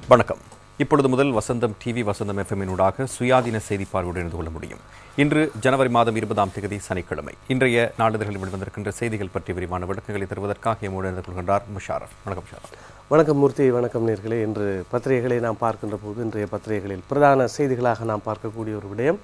வணக்கம் இப்பொழுது முதல் வசந்தம் டிவி வசந்தம் எஃப்எம்மினூடாக சுயாதீன செய்தி பார்வையோடு இணைந்து கொள்ள முடியும் இன்று ஜனவரி மாதம் இருபதாம் தேதி சனிக்கிழமை இன்றைய நாளிதழ்களில் வெளிவந்திருக்கின்ற செய்திகள் பற்றிய விரிவான விளக்கங்களை தருவதற்காக எம்மோடு இணைந்து கொள்கின்றார் முஷாரப் வணக்கம் முஷாரப் வணக்கம் மூர்த்தி வணக்கம் நேர்களே இன்று பத்திரிகைகளை நாம் பார்க்கின்ற போது இன்றைய பத்திரிகைகளில் பிரதான செய்திகளாக நாம் பார்க்கக்கூடிய ஒரு விடயம்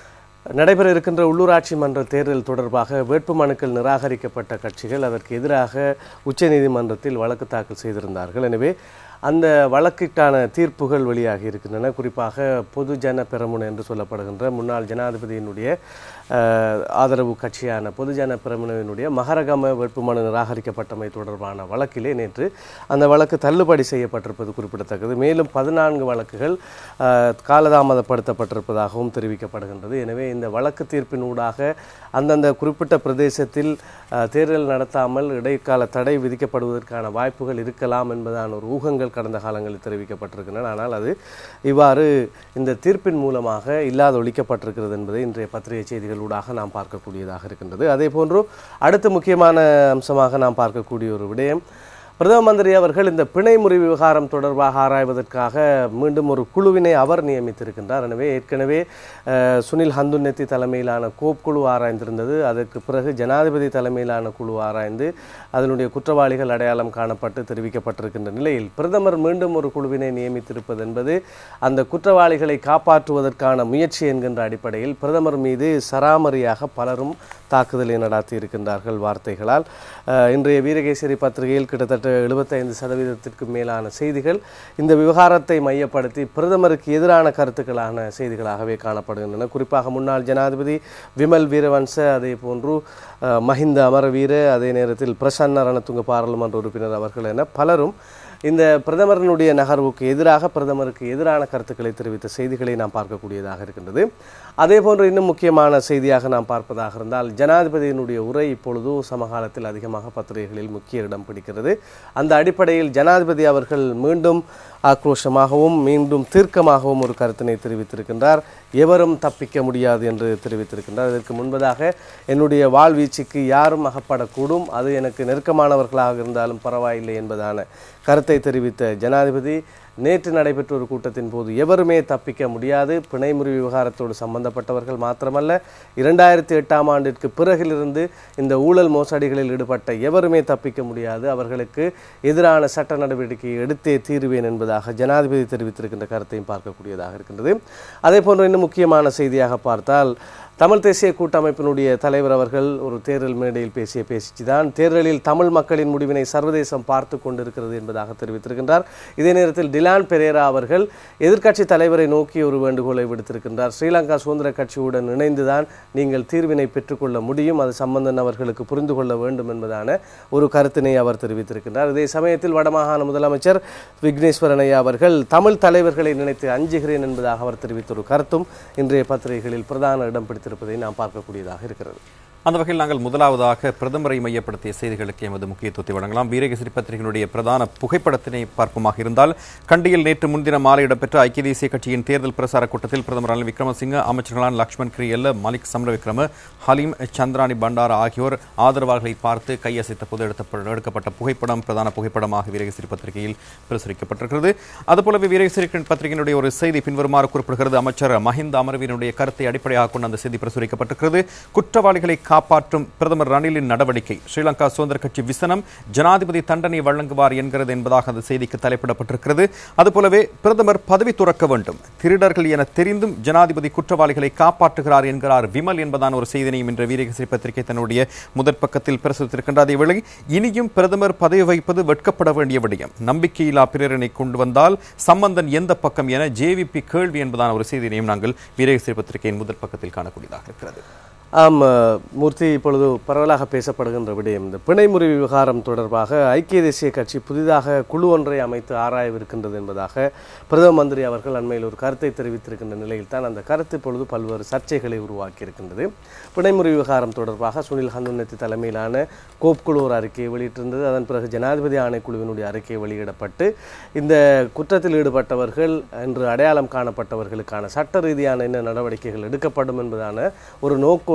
நடைபெற இருக்கின்ற உள்ளூராட்சி மன்ற தேர்தல் தொடர்பாக வேட்புமனுக்கள் நிராகரிக்கப்பட்ட கட்சிகள் அதற்கு எதிராக உச்சநீதிமன்றத்தில் வழக்கு தாக்கல் செய்திருந்தார்கள் எனவே அந்த வழக்கிற்கான தீர்ப்புகள் வெளியாகி இருக்கின்றன குறிப்பாக பொதுஜன பெரமுன என்று சொல்லப்படுகின்ற முன்னாள் ஜனாதிபதியினுடைய அஹ், ஆதரவு கட்சியான பொதுஜன பெரமுனவினுடைய மகரகம வேட்புமனு நிராகரிக்கப்பட்டமை தொடர்பான வழக்கிலே நேற்று அந்த வழக்கு தள்ளுபடி செய்யப்பட்டிருப்பது குறிப்பிடத்தக்கது மேலும் பதினான்கு வழக்குகள் அஹ், காலதாமதப்படுத்தப்பட்டிருப்பதாகவும் தெரிவிக்கப்படுகின்றது எனவே இந்த வழக்கு தீர்ப்பின் ஊடாக அந்தந்த குறிப்பிட்ட பிரதேசத்தில் அஹ், தேர்தல் நடத்தாமல் இடைக்கால தடை விதிக்கப்படுவதற்கான வாய்ப்புகள் இருக்கலாம் என்பதான ஒரு ஊகங்கள் கடந்த காலங்களில் தெரிவிக்கப்பட்டிருக்கின்றன ஆனால் அது இவ்வாறு இந்த தீர்ப்பின் மூலமாக இல்லாத ஒழிக்கப்பட்டிருக்கிறது என்பதை இன்றைய பத்திரிகை செய்திகளூடாக நாம் பார்க்கக்கூடியதாக இருக்கின்றது அதே போன்று அடுத்த முக்கியமான அம்சமாக நாம் பார்க்கக்கூடிய ஒரு விடயம் பிரதம மந்திரி அவர்கள் இந்த பிணை முறிவு விவகாரம் தொடர்பாக ஆராய்வதற்காக மீண்டும் ஒரு குழுவினை அவர் நியமித்திருக்கின்றார் எனவே ஏற்கனவே அஹ், சுனில் ஹந்துன்னெத்தி தலைமையிலான கோப் குழு ஆராய்ந்திருந்தது அதற்கு பிறகு ஜனாதிபதி தலைமையிலான குழு ஆராய்ந்து அதனுடைய குற்றவாளிகள் அடையாளம் காணப்பட்டு தெரிவிக்கப்பட்டிருக்கின்ற நிலையில் பிரதமர் மீண்டும் ஒரு குழுவினை நியமித்திருப்பது என்பது அந்த குற்றவாளிகளை காப்பாற்றுவதற்கான முயற்சி என்கின்ற அடிப்படையில் பிரதமர் மீது சராமரியாக பலரும் தாக்குதலை நடாத்தி இருக்கின்றார்கள் வார்த்தைகளால் அஹ், இன்றைய வீரகேசரி பத்திரிகையில் கிட்டத்தட்ட எழுபத்தைந்து சதவீதத்திற்கு மேலான செய்திகள் இந்த விவகாரத்தை மையப்படுத்தி பிரதமருக்கு எதிரான கருத்துக்களான செய்திகளாகவே காணப்படுகின்றன குறிப்பாக முன்னாள் ஜனாதிபதி விமல் வீரவன்ச அதே போன்று அஹ், மஹிந்த அமரவீர அதே நேரத்தில் பிரசன்ன ரணதுங்க பாராளுமன்ற உறுப்பினர் அவர்கள் என பலரும் இந்த பிரதமரனுடைய நகர்வுக்கு எதிராக பிரதமருக்கு எதிரான கருத்துக்களை தெரிவித்த செய்திகளை நாம் பார்க்கக்கூடியதாக இருக்கின்றது அதே போன்று இன்னும் முக்கியமான செய்தியாக நாம் பார்ப்பதாக இருந்தால் ஜனாதிபதியினுடைய உரை இப்பொழுது சமகாலத்தில் அதிகமாக பத்திரிகைகளில் முக்கிய இடம் பிடிக்கிறது அந்த அடிப்படையில் ஜனாதிபதி அவர்கள் மீண்டும் ஆக்ரோஷமாகவும் மீண்டும் தீர்க்கமாகவும் ஒரு கருத்தினை தெரிவித்திருக்கின்றார் எவரும் தப்பிக்க முடியாது என்று தெரிவித்திருக்கின்றார் இதற்கு முன்பதாக என்னுடைய வாழ்வீச்சுக்கு யாரும் அகப்படக்கூடும் அது எனக்கு நெருக்கமானவர்களாக இருந்தாலும் பரவாயில்லை என்பதான கருத்தை தெரிவித்த ஜனாதிபதி நேற்று நடைபெற்ற ஒரு கூட்டத்தின் போது எவருமே தப்பிக்க முடியாது பிணைமுறி விவகாரத்தோடு சம்பந்தப்பட்டவர்கள் மாத்திரமல்ல இரண்டாயிரத்தி எட்டாம் ஆண்டிற்கு பிறகிலிருந்து இந்த ஊழல் மோசடிகளில் ஈடுபட்ட எவருமே தப்பிக்க முடியாது அவர்களுக்கு எதிரான சட்ட நடவடிக்கையை எடுத்தே தீருவேன் என்பதாக ஜனாதிபதி தெரிவித்திருக்கின்ற கருத்தையும் பார்க்கக்கூடியதாக இருக்கின்றது அதே போன்று இன்னும் முக்கியமான செய்தியாக பார்த்தால் தமிழ் தேசிய கூட்டமைப்பினுடைய தலைவர் அவர்கள் ஒரு தேர்தல் மேடையில் பேசிய பேச்சு தான் தேர்தலில் தமிழ் மக்களின் முடிவினை சர்வதேசம் பார்த்து கொண்டிருக்கிறது என்பதாக தெரிவித்திருக்கின்றார் இதே நேரத்தில் டிலான் பெரேரா அவர்கள் எதிர்க்கட்சி தலைவரை நோக்கி ஒரு வேண்டுகோளை விடுத்திருக்கின்றார் ஸ்ரீலங்கா சுதந்திர கட்சியுடன் இணைந்துதான் நீங்கள் தீர்வினை பெற்றுக்கொள்ள முடியும் அது சம்பந்தன் அவர்களுக்கு புரிந்து கொள்ள வேண்டும் என்பதான ஒரு கருத்தினை அவர் தெரிவித்திருக்கின்றார் இதே சமயத்தில் வடமாகாண முதலமைச்சர் விக்னேஸ்வரன் ஐயா அவர்கள் தமிழ் தலைவர்களை நினைத்து அஞ்சுகிறேன் என்பதாக அவர் தெரிவித்த ஒரு கருத்தும் இன்றைய பத்திரிகைகளில் பிரதான இடம் பிடித்திருப்பதை நாம் பார்க்கக்கூடியதாக இருக்கிறது அந்த வகையில் நாங்கள் முதலாவதாக பிரதமரை மையப்படுத்திய செய்திகளுக்கு எமது முக்கியத்துவத்தை வழங்கலாம் வீரகேசரி பத்திரிகையினுடைய பிரதான புகைப்படத்தினை பார்ப்போமாக இருந்தால் கண்டியில் நேற்று முன்தினம் மாலை இடம்பெற்ற ஐக்கிய தேசிய கட்சியின் தேர்தல் பிரசார கூட்டத்தில் பிரதமர் ரணில் விக்ரமசிங்க அமைச்சர்களான லக்ஷ்மண் கிரியல்ல மலிக் சமரவிக்ரம ஹலீம் சந்திராணி பண்டார ஆகியோர் ஆதரவாளர்களை பார்த்து கையசைத்த போது எடுத்த எடுக்கப்பட்ட புகைப்படம் பிரதான புகைப்படமாக வீரகேசரி பத்திரிகையில் பிரசுரிக்கப்பட்டிருக்கிறது அதுபோலவே வீரகேசரி பத்திரிகையினுடைய ஒரு செய்தி பின்வருமாறு குறிப்பிடுகிறது அமைச்சர் மஹிந்த அமரவீரனுடைய கருத்தை அடிப்படையாக கொண்டு அந்த செய்தி பிரசுரிக்கப்பட்டிருக்கிறது குற்றவாளிகளை காப்பாற்றும் பிரதமர் ரணிலின் நடவடிக்கை ஸ்ரீலங்கா சுதந்திர கட்சி விசனம் ஜனாதிபதி தண்டனை வழங்குவார் என்கிறது என்பதாக அந்த செய்திக்கு தலைப்பிடப்பட்டிருக்கிறது அதுபோலவே பிரதமர் பதவி துறக்க வேண்டும் திருடர்கள் என தெரிந்தும் ஜனாதிபதி குற்றவாளிகளை காப்பாற்றுகிறார் என்கிறார் விமல் என்பதான ஒரு செய்தினையும் இன்று வீரகேசரி பத்திரிகை தன்னுடைய முதற் பக்கத்தில் பிரசுரித்திருக்கின்ற அதேவேளை இனியும் பிரதமர் பதவி வகிப்பது வெட்கப்பட வேண்டிய விடயம் நம்பிக்கையில்லா பிரேரணை கொண்டு வந்தால் சம்பந்தன் எந்த பக்கம் என ஜேவிபி கேள்வி என்பதான ஒரு செய்தியையும் நாங்கள் வீரகேசரி பத்திரிகையின் முதற் பக்கத்தில் காணக்கூடியதாக இருக்கிறது ஆம் அஹ், மூர்த்தி இப்பொழுது பரவலாக பேசப்படுகின்ற விடயம் இந்த பிணைமுறி விவகாரம் தொடர்பாக ஐக்கிய தேசிய கட்சி புதிதாக குழு ஒன்றை அமைத்து ஆராயவிருக்கின்றது என்பதாக பிரதம மந்திரி அவர்கள் அண்மையில் ஒரு கருத்தை தெரிவித்திருக்கின்ற நிலையில் தான் அந்த கருத்து இப்பொழுது பல்வேறு சர்ச்சைகளை உருவாக்கி இருக்கின்றது பிணைமுறி விவகாரம் தொடர்பாக சுனில் ஹந்துன்னத்தி தலைமையிலான கோப் குழு ஒரு அறிக்கையை வெளியிட்டிருந்தது அதன் பிறகு ஜனாதிபதி ஆணைக்குழுவினுடைய அறிக்கை வெளியிடப்பட்டு இந்த குற்றத்தில் ஈடுபட்டவர்கள் என்று அடையாளம் காணப்பட்டவர்களுக்கான சட்ட ரீதியான என்ன நடவடிக்கைகள் எடுக்கப்படும் என்பதான ஒரு நோக்கோடு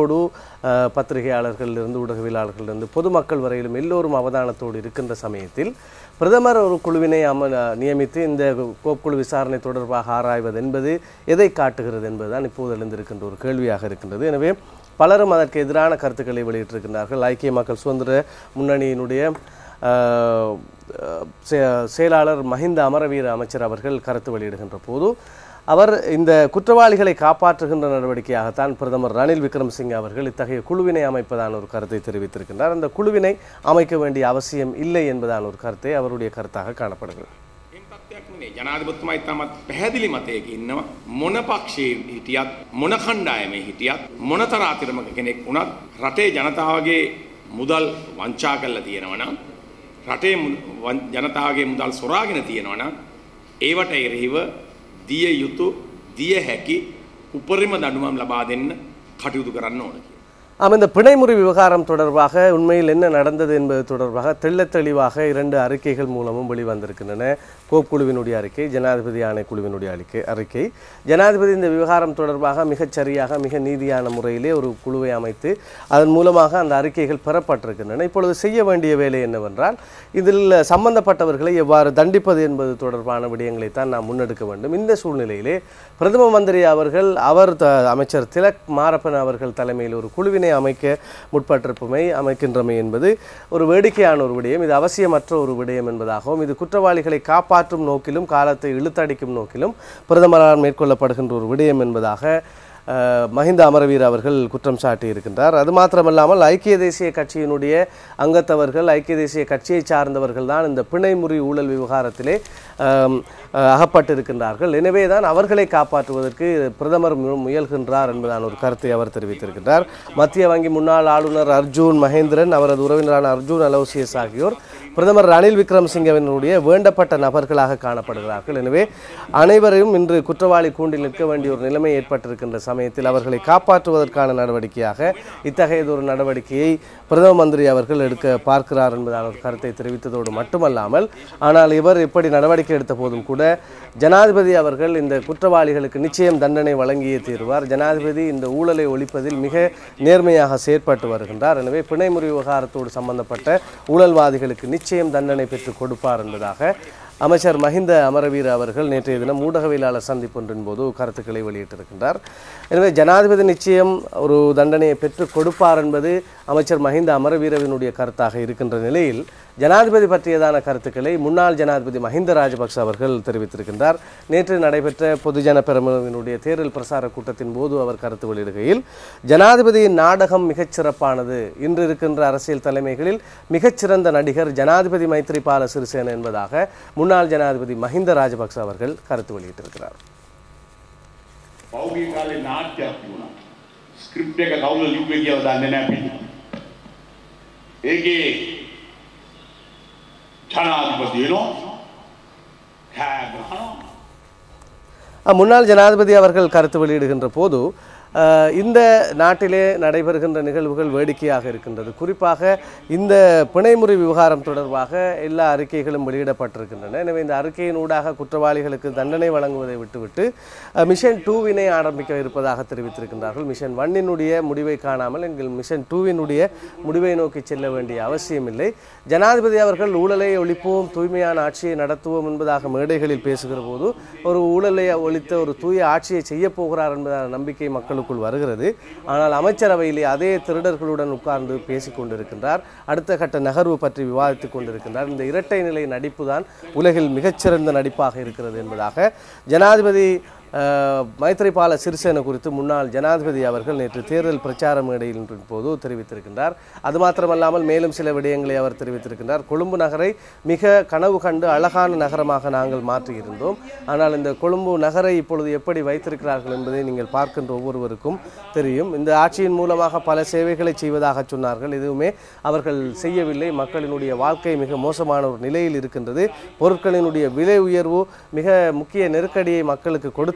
அவதானத்தோடு அஹ், பத்திரிகையாளர்களிலிருந்து ஊடகவியலாளர்களிலிருந்து பொதுமக்கள் வரையிலும் எல்லோரும் அவதானத்தோடு இருக்கின்ற சமயத்தில் பிரதமர் ஒரு குழுவினை அம நியமித்து இந்த கோப்புக்குழு விசாரணை தொடர்பாக ஆராய்வது என்பது எதை காட்டுகிறது என்பதுதான் இப்போது எழுந்திருக்கின்ற ஒரு கேள்வியாக இருக்கின்றது எனவே பலரும் அதற்கு எதிரான கருத்துக்களை வெளியிட்டிருக்கின்றார்கள் ஐக்கிய மக்கள் சுதந்திர முன்னணியினுடைய ஆஹ், செ- செயலாளர் மஹிந்த அமரவீர அமைச்சர் அவர்கள் கருத்து வெளியிடுகின்ற போது அவர் இந்த குற்றவாளிகளை காப்பாற்றுகின்ற நடவடிக்கையாகத்தான் பிரதமர் ரணில் விக்ரமசிங்கே அவர்கள் இத்தகைய குழுவினை அமைப்பதான ஒரு கருத்தை தெரிவித்திருக்கின்றார் அந்த குழுவினை அமைக்க வேண்டிய அவசியம் இல்லை என்பதான ஒரு கருத்தை அவருடைய கருத்தாக காணப்படுகிறது එහෙම තත්ත්වයක් නෙමෙයි. ජනාධිපතිතුමා ඉතාමත් පැහැදිලි මතයක ඉන්නවා. මොන පක්ෂයේ හිටියත් මොන කණ්ඩායමේ හිටියත් මොන තරාතිරමක කෙනෙක් වුණත් රටේ ජනතාවගේ මුදල් වංචා කරලා තියෙනවා නම් රටේ මු- වන්- ජනතාවගේ මුදල් සොරාගෙන තියෙනවා නම් ඒවට එරෙහිව දිය යුතු දිය හැකි උපරිම දඩුවම් ලබා දෙන්න කටයුතු කරන්න ඕන කියලා. ஆம் இந்த பிணைமுறி விவகாரம் தொடர்பாக உண்மையில் என்ன நடந்தது என்பது தொடர்பாக தெள்ளத் தெளிவாக இரண்டு அறிக்கைகள் மூலமும் வெளிவந்திருக்கின்றன கோப் குழுவினுடைய அறிக்கை ஜனாதிபதி ஆணைக்குழுவினுடைய அறிக்கை அறிக்கை ஜனாதிபதி இந்த விவகாரம் தொடர்பாக மிகச் சரியாக மிக நீதியான முறையிலே ஒரு குழுவை அமைத்து அதன் மூலமாக அந்த அறிக்கைகள் பெறப்பட்டிருக்கின்றன இப்பொழுது செய்ய வேண்டிய வேலை என்னவென்றால் இதில் சம்பந்தப்பட்டவர்களை எவ்வாறு தண்டிப்பது என்பது தொடர்பான விடயங்களை தான் நாம் முன்னெடுக்க வேண்டும் இந்த சூழ்நிலையிலே பிரதம மந்திரி அவர்கள் அவர் த- அமைச்சர் திலக் மாரப்பன் அவர்கள் தலைமையில் ஒரு குழுவினை அமைக்க முற்பட்டிருப்பமை அமைக்கின்றமை என்பது ஒரு வேடிக்கையான ஒரு விடயம் இது அவசியமற்ற ஒரு விடயம் என்பதாகவும் இது குற்றவாளிகளை காப்பாற்றும் நோக்கிலும் காலத்தை இழுத்தடிக்கும் நோக்கிலும் பிரதமரால் மேற்கொள்ளப்படுகின்ற ஒரு விடயம் என்பதாக அஹ், மஹிந்த அமரவீர அவர்கள் குற்றம் சாட்டி இருக்கின்றார் அது மாத்திரமல்லாமல் ஐக்கிய தேசிய கட்சியினுடைய அங்கத்தவர்கள் ஐக்கிய தேசிய கட்சியை சார்ந்தவர்கள் தான் இந்த பிணைமுறி ஊழல் விவகாரத்திலே அஹ், அஹ், அகப்பட்டிருக்கின்றார்கள் எனவே தான் அவர்களை காப்பாற்றுவதற்கு பிரதமர் மு- முயல்கின்றார் என்பதான ஒரு கருத்தை அவர் தெரிவித்திருக்கின்றார் மத்திய வங்கி முன்னாள் ஆளுநர் அர்ஜூன் மகேந்திரன் அவரது உறவினரான அர்ஜூன் அலோசியஸ் ஆகியோர் பிரதமர் ரணில் விக்ரமசிங்கவினுடைய வேண்டப்பட்ட நபர்களாக காணப்படுகிறார்கள் எனவே அனைவரையும் இன்று குற்றவாளி கூண்டில் நிற்க வேண்டிய ஒரு நிலைமை ஏற்பட்டிருக்கின்ற சமயத்தில் அவர்களை காப்பாற்றுவதற்கான நடவடிக்கையாக இத்தகையதொரு நடவடிக்கையை பிரதம மந்திரி அவர்கள் எடுக்க பார்க்கிறார் என்பதான ஒரு கருத்தை தெரிவித்ததோடு மட்டுமல்லாமல் ஆனால் இவர் இப்படி நடவடிக்கை எடுத்த போதும் கூட ஜனாதிபதி அவர்கள் இந்த குற்றவாளிகளுக்கு நிச்சயம் தண்டனை வழங்கியே தீருவார் ஜனாதிபதி இந்த ஊழலை ஒழிப்பதில் மிக நேர்மையாக செயற்பட்டு வருகின்றார் எனவே பிணைமுறி விவகாரத்தோடு சம்பந்தப்பட்ட ஊழல்வாதிகளுக்கு நிச்சயம் தண்டனை பெற்றுக் கொடுப்பார் என்பதாக அமைச்சர் மஹிந்த அமரவீர அவர்கள் நேற்றைய தினம் ஊடகவியலாளர் சந்திப்பொன்றின் போது கருத்துக்களை வெளியிட்டிருக்கின்றார் எனவே ஜனாதிபதி நிச்சயம் ஒரு தண்டனையை பெற்றுக் கொடுப்பார் என்பது அமைச்சர் மஹிந்த அமரவீரவினுடைய கருத்தாக இருக்கின்ற நிலையில் ஜனாதிபதி பற்றியதான கருத்துக்களை முன்னாள் ஜனாதிபதி மஹிந்த ராஜபக்ச அவர்கள் தெரிவித்திருக்கின்றார் நேற்று நடைபெற்ற பொதுஜன பெரமுனவினுடைய தேர்தல் பிரசார கூட்டத்தின் போது அவர் கருத்து வெளியிடுகையில் ஜனாதிபதியின் நாடகம் மிகச் சிறப்பானது இன்று இருக்கின்ற அரசியல் தலைமைகளில் மிகச்சிறந்த நடிகர் ஜனாதிபதி மைத்ரிபால சிறிசேன என்பதாக முன்னாள் ஜனாதிபதி மஹிந்த ராஜபக்ச அவர்கள் கருத்து வெளியிட்டிருக்கிறார் පෞගී කාලේ නාට්‍යයක් තිබුණා. ස්ක්‍රිප්ට් එක කවුද ලිව්වේ කියලා දන්නේ නැහැ පිටින්. ඒකේ ජනාධිපති වෙනවා. කෑ ගහනවා. அஹ், முன்னாள் ஜனாதிபதி அவர்கள் கருத்து வெளியிடுகின்ற போது அஹ், இந்த நாட்டிலே நடைபெறுகின்ற நிகழ்வுகள் வேடிக்கையாக இருக்கின்றது குறிப்பாக இந்த பிணைமுறை விவகாரம் தொடர்பாக எல்லா அறிக்கைகளும் வெளியிடப்பட்டிருக்கின்றன எனவே இந்த அறிக்கையின் ஊடாக குற்றவாளிகளுக்கு தண்டனை வழங்குவதை விட்டுவிட்டு அஹ், மிஷன் டூவினை ஆரம்பிக்க இருப்பதாக தெரிவித்திருக்கின்றார்கள் மிஷன் ஒன்னினுடைய முடிவை காணாமல் எங்கள் மிஷன் டூவினுடைய முடிவை நோக்கி செல்ல வேண்டிய அவசியமில்லை ஜனாதிபதி அவர்கள் ஊழலை ஒழிப்போம் தூய்மையான ஆட்சியை நடத்துவோம் என்பதாக மேடைகளில் பேசுகிற போது ஒரு ஊழலை ஒழித்த ஒரு தூய ஆட்சியை செய்ய போகிறார் என்பதான நம்பிக்கை மக்களுக்குள் வருகிறது ஆனால் அமைச்சரவையிலே அதே திருடர்களுடன் உட்கார்ந்து பேசிக் கொண்டிருக்கின்றார் அடுத்த கட்ட நகர்வு பற்றி விவாதித்துக் கொண்டிருக்கின்றார் இந்த இரட்டை நிலை நடிப்பு தான் உலகில் மிகச்சிறந்த நடிப்பாக இருக்கிறது என்பதாக ஜனாதிபதி அஹ், மைத்ரிபால சிறிசேன குறித்து முன்னாள் ஜனாதிபதி அவர்கள் நேற்று தேர்தல் பிரச்சார மேடையின் போது தெரிவித்திருக்கின்றார் அது மாத்திரமல்லாமல் மேலும் சில விடயங்களை அவர் தெரிவித்திருக்கின்றார் கொழும்பு நகரை மிக கனவு கண்டு அழகான நகரமாக நாங்கள் மாற்றியிருந்தோம் ஆனால் இந்த கொழும்பு நகரை இப்பொழுது எப்படி வைத்திருக்கிறார்கள் என்பதை நீங்கள் பார்க்கின்ற ஒவ்வொருவருக்கும் தெரியும் இந்த ஆட்சியின் மூலமாக பல சேவைகளை செய்வதாக சொன்னார்கள் எதுவுமே அவர்கள் செய்யவில்லை மக்களினுடைய வாழ்க்கை மிக மோசமான ஒரு நிலையில் இருக்கின்றது பொருட்களினுடைய விலை உயர்வு மிக முக்கிய நெருக்கடியை மக்களுக்கு கொடுத்து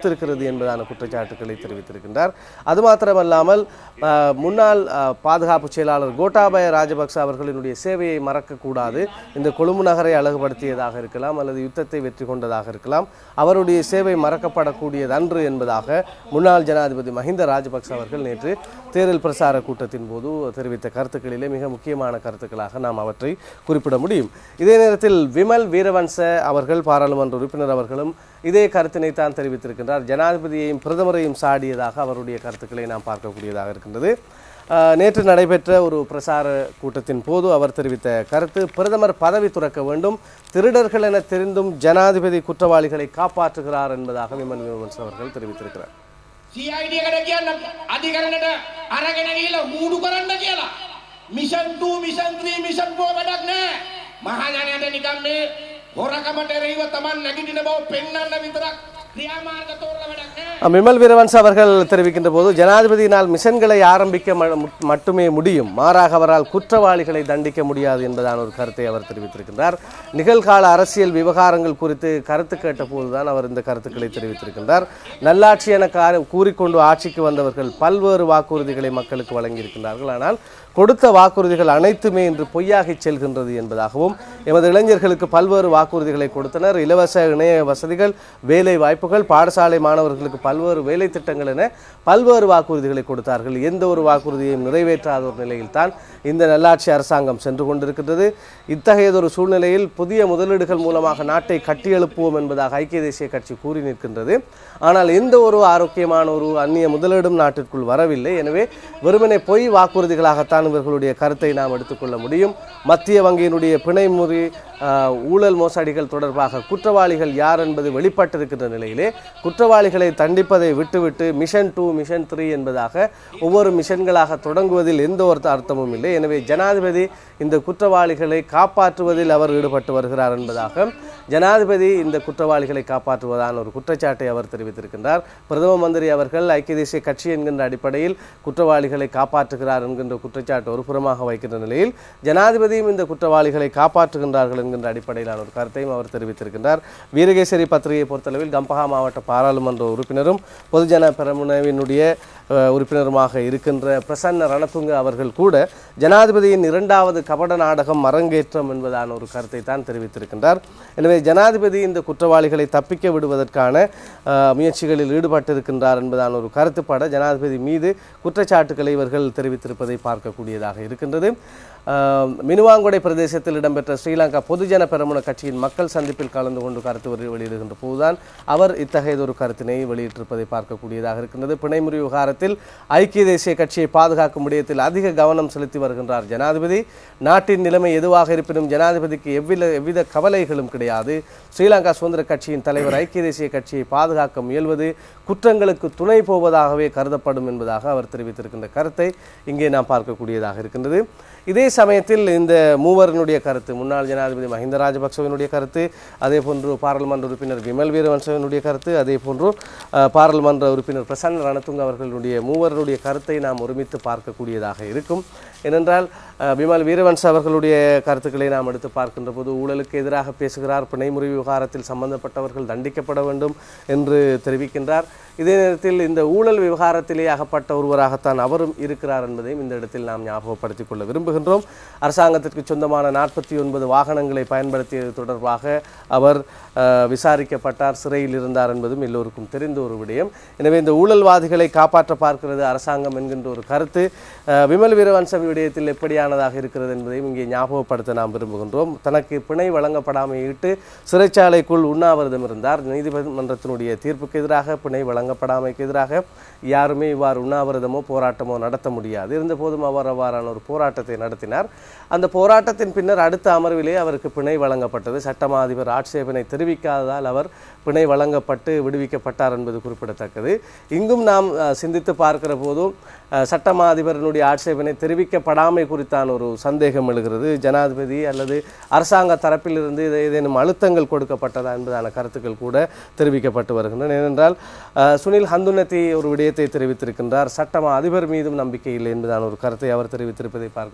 ஒத்திருக்கிறது என்பதான குற்றச்சாட்டுக்களை தெரிவித்திருக்கின்றார் அது மாத்திரமல்லாமல் அஹ், முன்னாள் அஹ், பாதுகாப்பு செயலாளர் கோட்டாபய ராஜபக்ச அவர்களினுடைய சேவையை மறக்கக்கூடாது இந்த கொழும்பு நகரை அழகுபடுத்தியதாக இருக்கலாம் அல்லது யுத்தத்தை வெற்றி கொண்டதாக இருக்கலாம் அவருடைய சேவை மறக்கப்படக்கூடியது அன்று என்பதாக முன்னாள் ஜனாதிபதி மஹிந்த ராஜபக்ச அவர்கள் நேற்று தேர்தல் பிரசார கூட்டத்தின் போது தெரிவித்த கருத்துக்களிலே மிக முக்கியமான கருத்துக்களாக நாம் அவற்றை குறிப்பிட முடியும் இதே நேரத்தில் விமல் வீரவன்ச அவர்கள் பாராளுமன்ற உறுப்பினர் அவர்களும் இதே கருத்தினை தான் தெரிவித்திருக்கின்றார் ஜனாதிபதியையும் பிரதமரையும் சாடியதாக அவருடைய கருத்துக்களை நாம் பார்க்கக்கூடியதாக இருக்கின்றது ஆஹ், நேற்று நடைபெற்ற ஒரு பிரசார கூட்டத்தின் போது அவர் தெரிவித்த கருத்து பிரதமர் பதவி துறக்க வேண்டும் திருடர்கள் என தெரிந்தும் ஜனாதிபதி குற்றவாளிகளை காப்பாற்றுகிறார் என்பதாக விமல் வீரவன்ச அவர்கள் தெரிவித்திருக்கிறார் CID එකට කියන්න අධිකරණට අරගෙන ගිහිල්ලා මූඩු කරන්න කියලා. මිෂන් 2 මිෂන් 3 මිෂන් 4 වැඩක් නැහැ. මහජනයාට නිකන් මේ හොරකමට එරෙහිව Taman නැගිටින බව පෙන්වන්න විතරක් ක්‍රියාමාර්ග තෝරලා වැඩක් නැහැ. விமல் வீரவன்ஸ் அவர்கள் தெரிவிக்கின்ற போது ஜனாதிபதியினால் மிஷன்களை ஆரம்பிக்க ம- மு- மட்டுமே முடியும் மாறாக அவரால் குற்றவாளிகளை தண்டிக்க முடியாது என்பதான ஒரு கருத்தை அவர் தெரிவித்திருக்கின்றார் நிகழ்கால அரசியல் விவகாரங்கள் குறித்து கருத்து கேட்ட போதுதான் அவர் இந்த கருத்துக்களை தெரிவித்திருக்கின்றார் நல்லாட்சி என கா- கூறிக்கொண்டு ஆட்சிக்கு வந்தவர்கள் பல்வேறு வாக்குறுதிகளை மக்களுக்கு வழங்கியிருக்கின்றார்கள் ஆனால் கொடுத்த வாக்குறுதிகள் அனைத்துமே இன்று பொய்யாகிச் செல்கின்றது என்பதாகவும் எமது இளைஞர்களுக்கு பல்வேறு வாக்குறுதிகளை கொடுத்தனர் இலவச இணைய வசதிகள் வேலை வாய்ப்புகள் பாடசாலை மாணவர்களுக்கு பல்வேறு வேலை திட்டங்கள் என பல்வேறு வாக்குறுதிகளை கொடுத்தார்கள் எந்த ஒரு வாக்குறுதியையும் நிறைவேற்றாத ஒரு நிலையில்தான் இந்த நல்லாட்சி அரசாங்கம் சென்று கொண்டிருக்கின்றது இத்தகையதொரு சூழ்நிலையில் புதிய முதலீடுகள் மூலமாக நாட்டை கட்டியெழுப்புவோம் என்பதாக ஐக்கிய தேசிய கட்சி கூறி நிற்கின்றது ஆனால் எந்த ஒரு ஆரோக்கியமான ஒரு அந்நிய முதலீடும் நாட்டிற்குள் வரவில்லை எனவே வெறுமனே பொய் வாக்குறுதிகளாகத்தான் இவர்களுடைய கருத்தை நாம் எடுத்துக்கொள்ள முடியும் மத்திய வங்கியினுடைய பிணை முறி ஆஹ், ஊழல் மோசடிகள் தொடர்பாக குற்றவாளிகள் யார் என்பது வெளிப்பட்டிருக்கின்ற நிலையிலே குற்றவாளிகளை தண்டிப்பதை விட்டுவிட்டு மிஷன் டூ மிஷன் த்ரீ என்பதாக ஒவ்வொரு மிஷன்களாக தொடங்குவதில் எந்த ஒரு அர்த்தமும் இல்லை எனவே ஜனாதிபதி இந்த குற்றவாளிகளை காப்பாற்றுவதில் அவர் ஈடுபட்டு வருகிறார் என்பதாக ஜனாதிபதி இந்த குற்றவாளிகளை காப்பாற்றுவதான ஒரு குற்றச்சாட்டை அவர் தெரிவித்திருக்கின்றார் பிரதம மந்திரி அவர்கள் ஐக்கிய தேசிய கட்சி என்கின்ற அடிப்படையில் குற்றவாளிகளை காப்பாற்றுகிறார் என்கின்ற குற்றச்சாட்டு ஒரு புறமாக வைக்கின்ற நிலையில் ஜனாதிபதியும் இந்த குற்றவாளிகளை காப்பாற்றுகின்றார்கள் என்கின்ற அடிப்படையிலான ஒரு கருத்தையும் அவர் தெரிவித்திருக்கின்றார் வீரகேசரி பத்திரிகையை பொறுத்தளவில் கம்பஹா மாவட்ட பாராளுமன்ற உறுப்பினரும் பொதுஜன பெரமுனவினுடைய அஹ், உறுப்பினருமாக இருக்கின்ற பிரசன்ன ரணதுங்க அவர்கள் கூட ஜனாதிபதியின் இரண்டாவது கபட நாடகம் அரங்கேற்றம் என்பதான ஒரு கருத்தை தான் தெரிவித்திருக்கின்றார் எனவே ஜனாதிபதி இந்த குற்றவாளிகளை தப்பிக்க விடுவதற்கான அஹ், முயற்சிகளில் ஈடுபட்டிருக்கின்றார் என்பதான ஒரு கருத்துப்பட ஜனாதிபதி மீது குற்றச்சாட்டுக்களை இவர்கள் தெரிவித்திருப்பதை பார்க்கக்கூடியதாக இருக்கின்றது அஹ், மினுவாங்குடை பிரதேசத்தில் இடம்பெற்ற ஸ்ரீலங்கா பொதுஜன பெரமுன கட்சியின் மக்கள் சந்திப்பில் கலந்து கொண்டு கருத்து வெளி- வெளியிடுகின்ற போதுதான் அவர் இத்தகையதொரு கருத்தினை வெளியிட்டிருப்பதை பார்க்கக்கூடியதாக இருக்கின்றது பிணைமுறி விவகாரத்தில் ஐக்கிய தேசிய கட்சியை பாதுகாக்கும் விடயத்தில் அதிக கவனம் செலுத்தி வருகின்றார் ஜனாதிபதி நாட்டின் நிலைமை எதுவாக இருப்பினும் ஜனாதிபதிக்கு எவ்வித எவ்வித கவலைகளும் கிடையாது ஸ்ரீலங்கா சுதந்திர கட்சியின் தலைவர் ஐக்கிய தேசிய கட்சியை பாதுகாக்க முயல்வது குற்றங்களுக்கு துணை போவதாகவே கருதப்படும் என்பதாக அவர் தெரிவித்திருக்கின்ற கருத்தை இங்கே நாம் பார்க்கக்கூடியதாக இருக்கின்றது இதே சமயத்தில் இந்த மூவரினுடைய கருத்து முன்னாள் ஜனாதிபதி மஹிந்த ராஜபக்சவினுடைய கருத்து அதே போன்று பாராளுமன்ற உறுப்பினர் விமல் வீரவன்சவினுடைய கருத்து அதே போன்று அஹ், பாராளுமன்ற உறுப்பினர் பிரசன்ன ரணதுங்க அவர்களுடைய மூவருடைய கருத்தை நாம் ஒருமித்து பார்க்கக்கூடியதாக இருக்கும் ஏனென்றால் அஹ், விமல் வீரவன்ச அவர்களுடைய கருத்துக்களை நாம் எடுத்து பார்க்கின்ற போது ஊழலுக்கு எதிராக பேசுகிறார் பிணைமுறை விவகாரத்தில் சம்பந்தப்பட்டவர்கள் தண்டிக்கப்பட வேண்டும் என்று தெரிவிக்கின்றார் இதே நேரத்தில் இந்த ஊழல் விவகாரத்திலே அகப்பட்ட ஒருவராகத்தான் அவரும் இருக்கிறார் என்பதையும் இந்த இடத்தில் நாம் ஞாபகப்படுத்திக் கொள்ள விரும்புகின்றோம் அரசாங்கத்திற்கு சொந்தமான நாற்பத்தி ஒன்பது வாகனங்களை பயன்படுத்தியது தொடர்பாக அவர் அஹ், விசாரிக்கப்பட்டார் சிறையில் இருந்தார் என்பதும் எல்லோருக்கும் தெரிந்த ஒரு விடயம் எனவே இந்த ஊழல்வாதிகளை காப்பாற்ற பார்க்கிறது அரசாங்கம் என்கின்ற ஒரு கருத்து அஹ், விமல் வீரவன்ச விடயத்தில் எப்படியானதாக இருக்கிறது என்பதையும் இங்கே ஞாபகப்படுத்த நாம் விரும்புகின்றோம் தனக்கு பிணை வழங்கப்படாமையிட்டு சிறைச்சாலைக்குள் உண்ணாவிரதம் இருந்தார் நீதிமன்றத்தினுடைய தீர்ப்புக்கு எதிராக பிணை வழங்கப்படாமைக்கு எதிராக யாருமே இவ்வாறு உண்ணாவிரதமோ போராட்டமோ நடத்த முடியாது இருந்தபோதும் அவர் அவ்வாறான ஒரு போராட்டத்தை நடத்தினார் அந்த போராட்டத்தின் பின்னர் அடுத்த அமர்விலே அவருக்கு பிணை வழங்கப்பட்டது சட்டமா அதிபர் ஆட்சேபனை தெரிவிக்காததால் அவர் பிணை வழங்கப்பட்டு விடுவிக்கப்பட்டார் என்பது குறிப்பிடத்தக்கது இங்கும் நாம் அஹ், சிந்தித்து பார்க்கிற போதும் அஹ், சட்டமா அதிபரினுடைய ஆட்சேபனை தெரிவிக்கப்படாமை குறித்தான ஒரு சந்தேகம் எழுகிறது ஜனாதிபதி அல்லது அரசாங்க தரப்பிலிருந்து இதை ஏதேனும் அழுத்தங்கள் கொடுக்கப்பட்டதா என்பதான கருத்துக்கள் கூட தெரிவிக்கப்பட்டு வருகின்றன ஏனென்றால் அஹ், சுனில் ஹந்துனத்தி ஒரு விடயத்தை தெரிவித்திருக்கின்றார் சட்டமா அதிபர் மீதும் நம்பிக்கை இல்லை என்பதான ஒரு கருத்தை அவர் தெரிவித்திருப்பதை பார்க்கக்கூடியதாக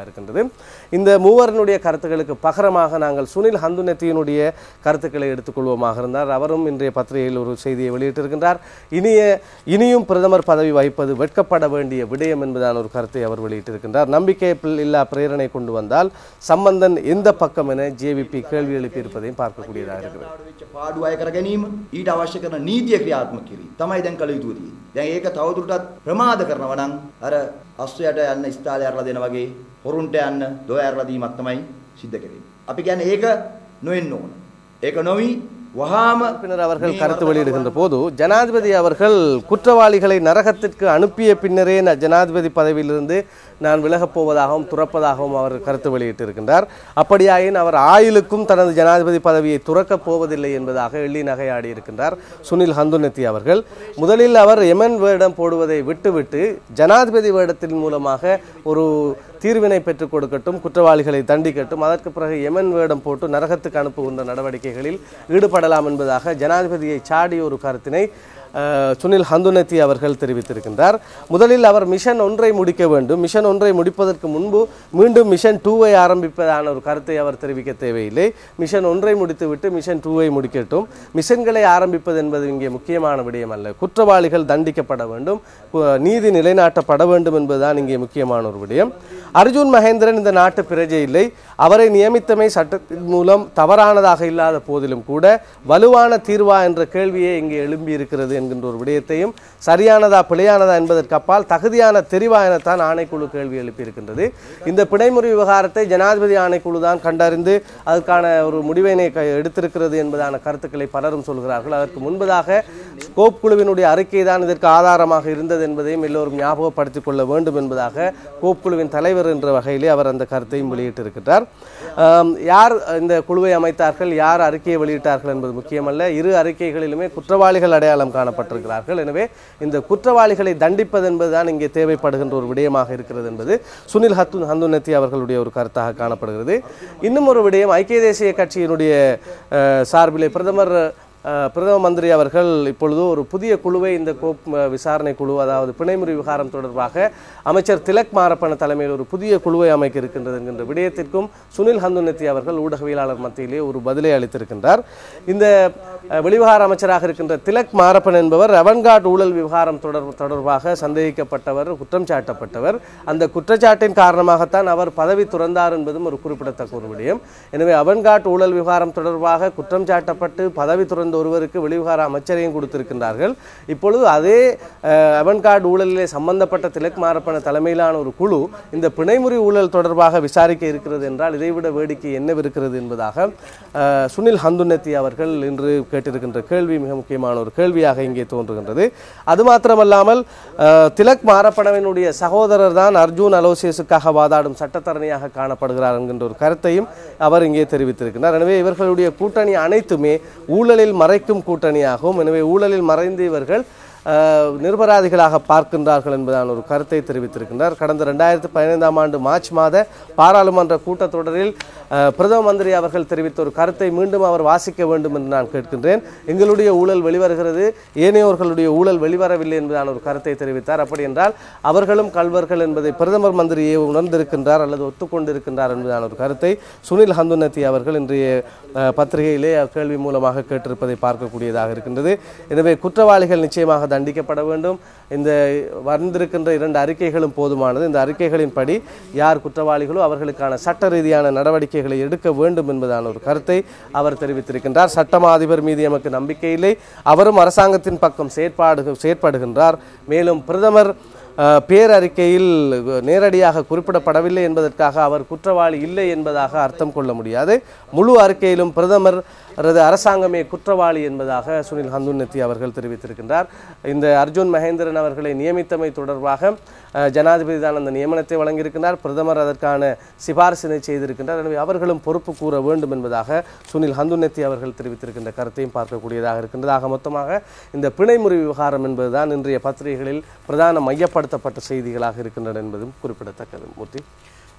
இருக்கின்றது இந்த மூவரினுடைய கருத்துக்களுக்கு பகரமாக நாங்கள் சுனில் ஹந்துனத்தியினுடைய கருத்துக்களை எடுத்துக்கொள்வோமாக இருந்தார் அவரும் இன்றைய பத்திரிகையில் ஒரு செய்தியை வெளியிட்டிருக்கின்றார் இனிய இனியும் பிரதமர் பதவி வகிப்பது வெட்கப்பட வேண்டிய விடயம் என்பதான ஒரு கருத்தை அவர் வெளியிட்டிருக்கின்றார் நம்பிக்கை பில் இல்லா பிரேரணை கொண்டு வந்தால் சம்பந்தன் எந்த பக்கம் என ஜேவிபி கேள்வி எழுப்பியிருப்பதையும் பார்க்கக்கூடியதாக இருக்கிறது වෙච්ච පාඩු අය කර ගැනීම ඊට අවශ්‍ය කරන නීතිය ක්‍රියාත්මක කිරීම තමයි දැන් කළ යුතු තියෙන්නේ. දැන් ඒක තවදුරටත් ප්‍රමාද කරනවා නම් අර අස්සයට යන්න ස්ථාලය අරලා දෙන වගේ හොරුන්ට යන්න දොය අරලා දීමක් තමයි සිද්ධ කරන්නේ. අපි කියන්නේ ඒක නොවෙන්න ඕන. ඒක නොවි වහාම பின்னர் அவர்கள் මේ கருத்து වරදක් வெளியிடுகின்ற போது ஜனாதிபதி அவர்கள் குற்றவாளிகளை நரகத்திற்கு அனுப்பிய பின்னரே ந- ஜனாதிபதி பதவியிலிருந்து நான் விலகப் போவதாகவும் துறப்பதாகவும் அவர் கருத்து வெளியிட்டிருக்கின்றார் அப்படியாயின் அவர் ஆயுளுக்கும் தனது ஜனாதிபதி பதவியை துறக்கப் போவதில்லை என்பதாக எள்ளி நகையாடி இருக்கின்றார் சுனில் ஹந்துனத்தி அவர்கள் முதலில் அவர் எமன் வேடம் போடுவதை விட்டுவிட்டு ஜனாதிபதி வேடத்தின் மூலமாக ஒரு தீர்வினை பெற்றுக் கொடுக்கட்டும் குற்றவாளிகளை தண்டிக்கட்டும் அதற்கு பிறகு எமன் வேடம் போட்டு நரகத்துக்கு அனுப்புகின்ற நடவடிக்கைகளில் ஈடுபடலாம் என்பதாக ஜனாதிபதியை சாடி ஒரு கருத்தினை அஹ், சுனில் ஹந்துனத்தி அவர்கள் தெரிவித்திருக்கின்றார் முதலில் அவர் மிஷன் ஒன்றை முடிக்க வேண்டும் மிஷன் ஒன்றை முடிப்பதற்கு முன்பு மீண்டும் மிஷன் டூவை ஆரம்பிப்பதான ஒரு கருத்தை அவர் தெரிவிக்க தேவையில்லை மிஷன் ஒன்றை முடித்துவிட்டு மிஷன் டூவை முடிக்கட்டும் மிஷன்களை ஆரம்பிப்பது என்பது இங்கே முக்கியமான விடயம் அல்ல குற்றவாளிகள் தண்டிக்கப்பட வேண்டும் கு- நீதி நிலைநாட்டப்பட வேண்டும் என்பதுதான் இங்கே முக்கியமான ஒரு விடயம் அர்ஜுன் மகேந்திரன் இந்த நாட்டு பிரஜை இல்லை அவரை நியமித்தமை சட்டத்தின் மூலம் தவறானதாக இல்லாத போதிலும் கூட வலுவான தீர்வா என்ற கேள்வியே இங்கே எழும்பி இருக்கிறது என்கின்ற ஒரு விடயத்தையும் சரியானதா பிழையானதா என்பதற்கு அப்பால் தகுதியான தெரிவா எனத்தான் ஆணைக்குழு கேள்வி எழுப்பியிருக்கின்றது இந்த பிணைமுறை விவகாரத்தை ஜனாதிபதி ஆணைக்குழு தான் கண்டறிந்து அதற்கான ஒரு முடிவினை க- எடுத்திருக்கிறது என்பதான கருத்துக்களை பலரும் சொல்கிறார்கள் அதற்கு முன்பதாக ஸ்கோப் குழுவினுடைய அறிக்கை தான் இதற்கு ஆதாரமாக இருந்தது என்பதையும் எல்லோரும் ஞாபகப்படுத்திக் கொள்ள வேண்டும் என்பதாக கோப் குழுவின் தலைவர் என்ற வகையிலே அவர் அந்த கருத்தையும் வெளியிட்டிருக்கிறார் ஆம், யார் இந்த குழுவை அமைத்தார்கள் யார் அறிக்கையை வெளியிட்டார்கள் என்பது முக்கியமல்ல இரு அறிக்கைகளிலுமே குற்றவாளிகள் அடையாளம் காணப்பட்டிருக்கிறார்கள் எனவே இந்த குற்றவாளிகளை தண்டிப்பது என்பதுதான் இங்கே தேவைப்படுகின்ற ஒரு விடயமாக இருக்கிறது என்பது சுனில் ஹத்து ஹந்துனத்தி அவர்களுடைய ஒரு கருத்தாக காணப்படுகிறது இன்னும் ஒரு விடயம் ஐக்கிய தேசிய கட்சியினுடைய அஹ், சார்பிலே பிரதமர் அஹ், பிரதம மந்திரி அவர்கள் இப்பொழுது ஒரு புதிய குழுவை இந்த கோப் அஹ், விசாரணை குழு அதாவது பிணைமுறி விவகாரம் தொடர்பாக அமைச்சர் திலக் மாரப்பன தலைமையில் ஒரு புதிய குழுவை அமைக்க இருக்கின்றது என்கின்ற விடயத்திற்கும் சுனில் ஹந்துனத்தி அவர்கள் ஊடகவியலாளர் மத்தியிலே ஒரு பதிலை அளித்திருக்கின்றார் இந்த அஹ், வெளிவிவகார அமைச்சராக இருக்கின்ற திலக் மாரப்பன் என்பவர் அவன்கார்ட் ஊழல் விவகாரம் தொடர் தொடர்பாக சந்தேகிக்கப்பட்டவர் குற்றம் சாட்டப்பட்டவர் அந்த குற்றச்சாட்டின் காரணமாகத்தான் அவர் பதவி துறந்தார் என்பதும் ஒரு குறிப்பிடத்தக்க ஒரு விடயம் எனவே அவன்கார்ட் ஊழல் விவகாரம் தொடர்பாக குற்றம் சாட்டப்பட்டு பதவி துறந்த ஒருவருக்கு வெளிவிவகார அமைச்சரையும் கொடுத்திருக்கின்றார்கள் இப்பொழுது அதே அஹ், அவன்கார்ட் ஊழலிலே சம்பந்தப்பட்ட திலக் மாரப்பன தலைமையிலான ஒரு குழு இந்த பிணைமுறி ஊழல் தொடர்பாக விசாரிக்க இருக்கிறது என்றால் இதைவிட வேடிக்கை என்னவிருக்கிறது என்பதாக அஹ், சுனில் ஹந்துனத்தி அவர்கள் இன்று கேட்டிருக்கின்ற கேள்வி மிக முக்கியமான ஒரு கேள்வியாக இங்கே தோன்றுகின்றது அது மாத்திரமல்லாமல் அஹ், திலக் மாரப்பனவினுடைய சகோதரர் தான் அர்ஜூன் அலோசியஸுக்காக வாதாடும் சட்டத்தரணியாக காணப்படுகிறார் என்கின்ற ஒரு கருத்தையும் அவர் இங்கே தெரிவித்திருக்கிறார் எனவே இவர்களுடைய கூட்டணி அனைத்துமே ஊழலில் மறைக்கும் கூட்டணியாகும் எனவே ஊழலில் மறைந்து இவர்கள் அஹ், நிரபராதிகளாக பார்க்கின்றார்கள் என்பதான ஒரு கருத்தை தெரிவித்திருக்கின்றார் கடந்த ரெண்டாயிரத்தி பதினைந்தாம் ஆண்டு மார்ச் மாத பாராளுமன்ற கூட்டத்தொடரில் அஹ், பிரதம மந்திரி அவர்கள் தெரிவித்த ஒரு கருத்தை மீண்டும் அவர் வாசிக்க வேண்டும் என்று நான் கேட்கின்றேன் எங்களுடைய ஊழல் வெளிவருகிறது ஏனையோர்களுடைய ஊழல் வெளிவரவில்லை என்பதான ஒரு கருத்தை தெரிவித்தார் அப்படி என்றால் அவர்களும் கல்வர்கள் என்பதை பிரதமர் மந்திரியை உணர்ந்திருக்கின்றார் அல்லது ஒத்துக்கொண்டிருக்கின்றார் என்பதான ஒரு கருத்தை சுனில் ஹந்துனத்தி அவர்கள் இன்றைய அஹ், பத்திரிகையிலே கேள்வி மூலமாக கேட்டிருப்பதை பார்க்கக்கூடியதாக இருக்கின்றது எனவே குற்றவாளிகள் நிச்சயமாக தண்டிக்கப்பட வேண்டும் இந்த வந்திருக்கின்ற இரண்டு அறிக்கைகளும் போதுமானது இந்த அறிக்கைகளின்படி யார் குற்றவாளிகளோ அவர்களுக்கான சட்ட ரீதியான நடவடிக்கைகளை எடுக்க வேண்டும் என்பதான ஒரு கருத்தை அவர் தெரிவித்திருக்கின்றார் சட்டமா அதிபர் மீது எமக்கு நம்பிக்கை இல்லை அவரும் அரசாங்கத்தின் பக்கம் செயற்பாடு செயற்படுகின்றார் மேலும் பிரதமர் அஹ், பேரறிக்கையில் நேரடியாக குறிப்பிடப்படவில்லை என்பதற்காக அவர் குற்றவாளி இல்லை என்பதாக அர்த்தம் கொள்ள முடியாது முழு அறிக்கையிலும் பிரதமர் அல்லது அரசாங்கமே குற்றவாளி என்பதாக சுனில் ஹந்துன்னத்தி அவர்கள் தெரிவித்திருக்கின்றார் இந்த அர்ஜுன் மகேந்திரன் அவர்களை நியமித்தமை தொடர்பாக அஹ், ஜனாதிபதி தான் அந்த நியமனத்தை வழங்கியிருக்கின்றார் பிரதமர் அதற்கான சிபாரிசினை செய்திருக்கின்றார் எனவே அவர்களும் பொறுப்பு கூற வேண்டும் என்பதாக சுனில் ஹந்துன்னத்தி அவர்கள் தெரிவித்திருக்கின்ற கருத்தையும் பார்க்கக்கூடியதாக இருக்கின்றது ஆக மொத்தமாக இந்த பிணைமுறி விவகாரம் என்பதுதான் இன்றைய பத்திரிகைகளில் பிரதான மையப்படுத்தப்பட்ட செய்திகளாக இருக்கின்றன என்பதும் குறிப்பிடத்தக்கது மூர்த்தி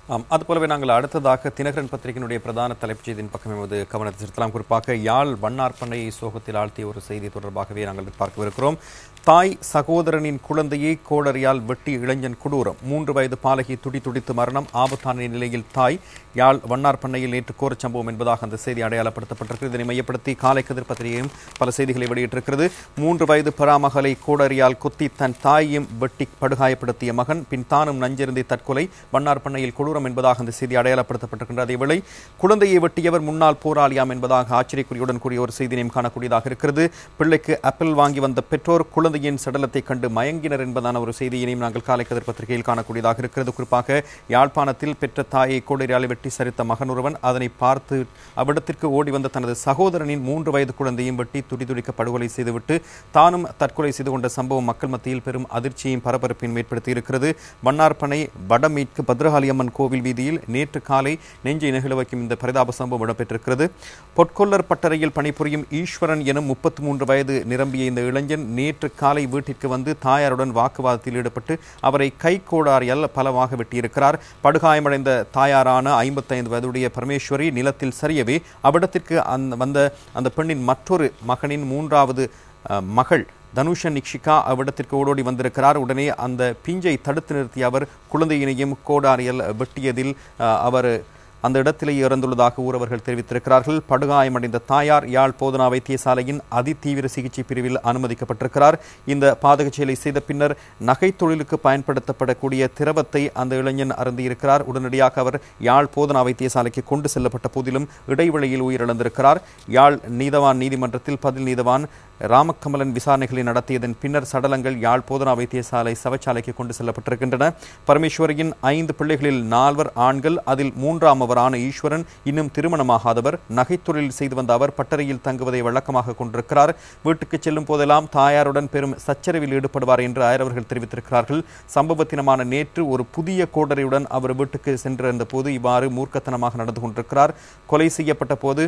ஆம் அதுபோலவே நாங்கள் அடுத்ததாக தினகரன் பத்திரிகையினுடைய பிரதான தலைப்புச் செய்தியின் பக்கம் எமது கவனத்தை செலுத்தலாம் குறிப்பாக யாழ் வண்ணார்ப்பனை சோகத்தில் ஆழ்த்திய ஒரு செய்தி தொடர்பாகவே நாங்கள் பார்க்கவிருக்கிறோம் தாய் சகோதரனின் குழந்தையை கோடரியால் வெட்டி இளைஞன் கொடூரம் மூன்று வயது பாலகி துடி துடித்து மரணம் ஆபத்தான நிலையில் தாய் யாழ் வண்ணார்ப்பண்ணையில் நேற்று கோரச் சம்பவம் என்பதாக அந்த செய்தி அடையாளப்படுத்தப்பட்டிருக்கிறது இதனை மையப்படுத்தி காலை கதிர் பத்திரிகையும் பல செய்திகளை வெளியிட்டிருக்கிறது மூன்று வயது பராமகளை கோடரியால் குத்தி தன் தாயையும் வெட்டி படுகாயப்படுத்திய மகன் பின் தானும் நஞ்சிருந்தி தற்கொலை வண்ணார்ப்பண்ணையில் கொடூரம் என்பதாக அந்த செய்தி அடையாளப்படுத்தப்பட்டிருக்கின்றது அதேவேளை குழந்தையை வெட்டியவர் முன்னாள் போராளியாம் என்பதாக ஆச்சரியக்குறியுடன் கூடிய ஒரு செய்தினையும் காணக்கூடியதாக இருக்கிறது பிள்ளைக்கு ஆப்பிள் வாங்கி வந்த பெற்றோர் குழந்தையின் சடலத்தை கண்டு மயங்கினர் என்பதான ஒரு செய்தியினையும் நாங்கள் காலை கதிர் பத்திரிகையில் காணக்கூடியதாக இருக்கிறது குறிப்பாக யாழ்ப்பாணத்தில் பெற்ற தாயை கோடரியாலை வெட்டி சரித்த மகன் ஒருவன் அதனை பார்த்து அவ்விடத்திற்கு ஓடி வந்த தனது சகோதரனின் மூன்று வயது குழந்தையும் வெட்டி துடிதுடிக்க படுகொலை செய்துவிட்டு தானும் தற்கொலை செய்து கொண்ட சம்பவம் மக்கள் மத்தியில் பெரும் அதிர்ச்சியையும் பரபரப்பையும் ஏற்படுத்தி இருக்கிறது வண்ணார்ப்பனை வடமீட்கு பத்ரகாளியம்மன் கோவில் வீதியில் நேற்று காலை நெஞ்சை நெகிழ வைக்கும் இந்த பரிதாப சம்பவம் இடம்பெற்றிருக்கிறது பொற்கொல்லர் பட்டறையில் பணிபுரியும் ஈஸ்வரன் எனும் முப்பத்தி மூன்று வயது நிரம்பிய இந்த இளைஞன் நேற்று காலை வீட்டிற்கு வந்து தாயாருடன் வாக்குவாதத்தில் ஈடுபட்டு அவரை கைகோடாரியால் பலமாக வெட்டியிருக்கிறார் படுகாயமடைந்த தாயாரான ஐம்பத்தைந்து வயதுடைய பரமேஸ்வரி நிலத்தில் சரியவே அவ்விடத்திற்கு அந்த வந்த அந்த பெண்ணின் மற்றொரு மகனின் மூன்றாவது அஹ், மகள் தனுஷன் நிக்ஷிகா அவ்விடத்திற்கு ஓடோடி வந்திருக்கிறார் உடனே அந்த பிஞ்சை தடுத்து நிறுத்திய அவர் குழந்தையினையும் கோடாரியால் வெட்டியதில் அஹ், அவர் அந்த இடத்திலேயே இறந்துள்ளதாக ஊரவர்கள் தெரிவித்திருக்கிறார்கள் படுகாயமடைந்த தாயார் யாழ் போதனா வைத்தியசாலையின் அதிதீவிர சிகிச்சை பிரிவில் அனுமதிக்கப்பட்டிருக்கிறார் இந்த பாதக செயலை செய்த பின்னர் நகை தொழிலுக்கு பயன்படுத்தப்படக்கூடிய திரவத்தை அந்த இளைஞன் அருந்தியிருக்கிறார் உடனடியாக அவர் யாழ் போதனா வைத்தியசாலைக்கு கொண்டு செல்லப்பட்ட போதிலும் இடைவெளியில் உயிரிழந்திருக்கிறார் யாழ் நீதவான் நீதிமன்றத்தில் பதில் நீதவான் ராமக்கமலன் விசாரணைகளை நடத்தியதன் பின்னர் சடலங்கள் யாழ் போதனா வைத்தியசாலை சவச்சாலைக்கு கொண்டு செல்லப்பட்டிருக்கின்றன பரமேஸ்வரியின் ஐந்து பிள்ளைகளில் நால்வர் ஆண்கள் அதில் மூன்றாமவரான ஈஸ்வரன் இன்னும் திருமணமாகாதவர் நகைத்தொழில் செய்து வந்த அவர் பட்டறையில் தங்குவதை வழக்கமாக கொண்டிருக்கிறார் வீட்டுக்கு செல்லும் போதெல்லாம் தாயாருடன் பெரும் சச்சரவில் ஈடுபடுவார் என்று ஆயரவர்கள் தெரிவித்திருக்கிறார்கள் சம்பவ தினமான நேற்று ஒரு புதிய கோடரியுடன் அவர் வீட்டுக்கு சென்றிருந்த போது இவ்வாறு மூர்க்கத்தனமாக நடந்து கொண்டிருக்கிறார் கொலை செய்யப்பட்ட போது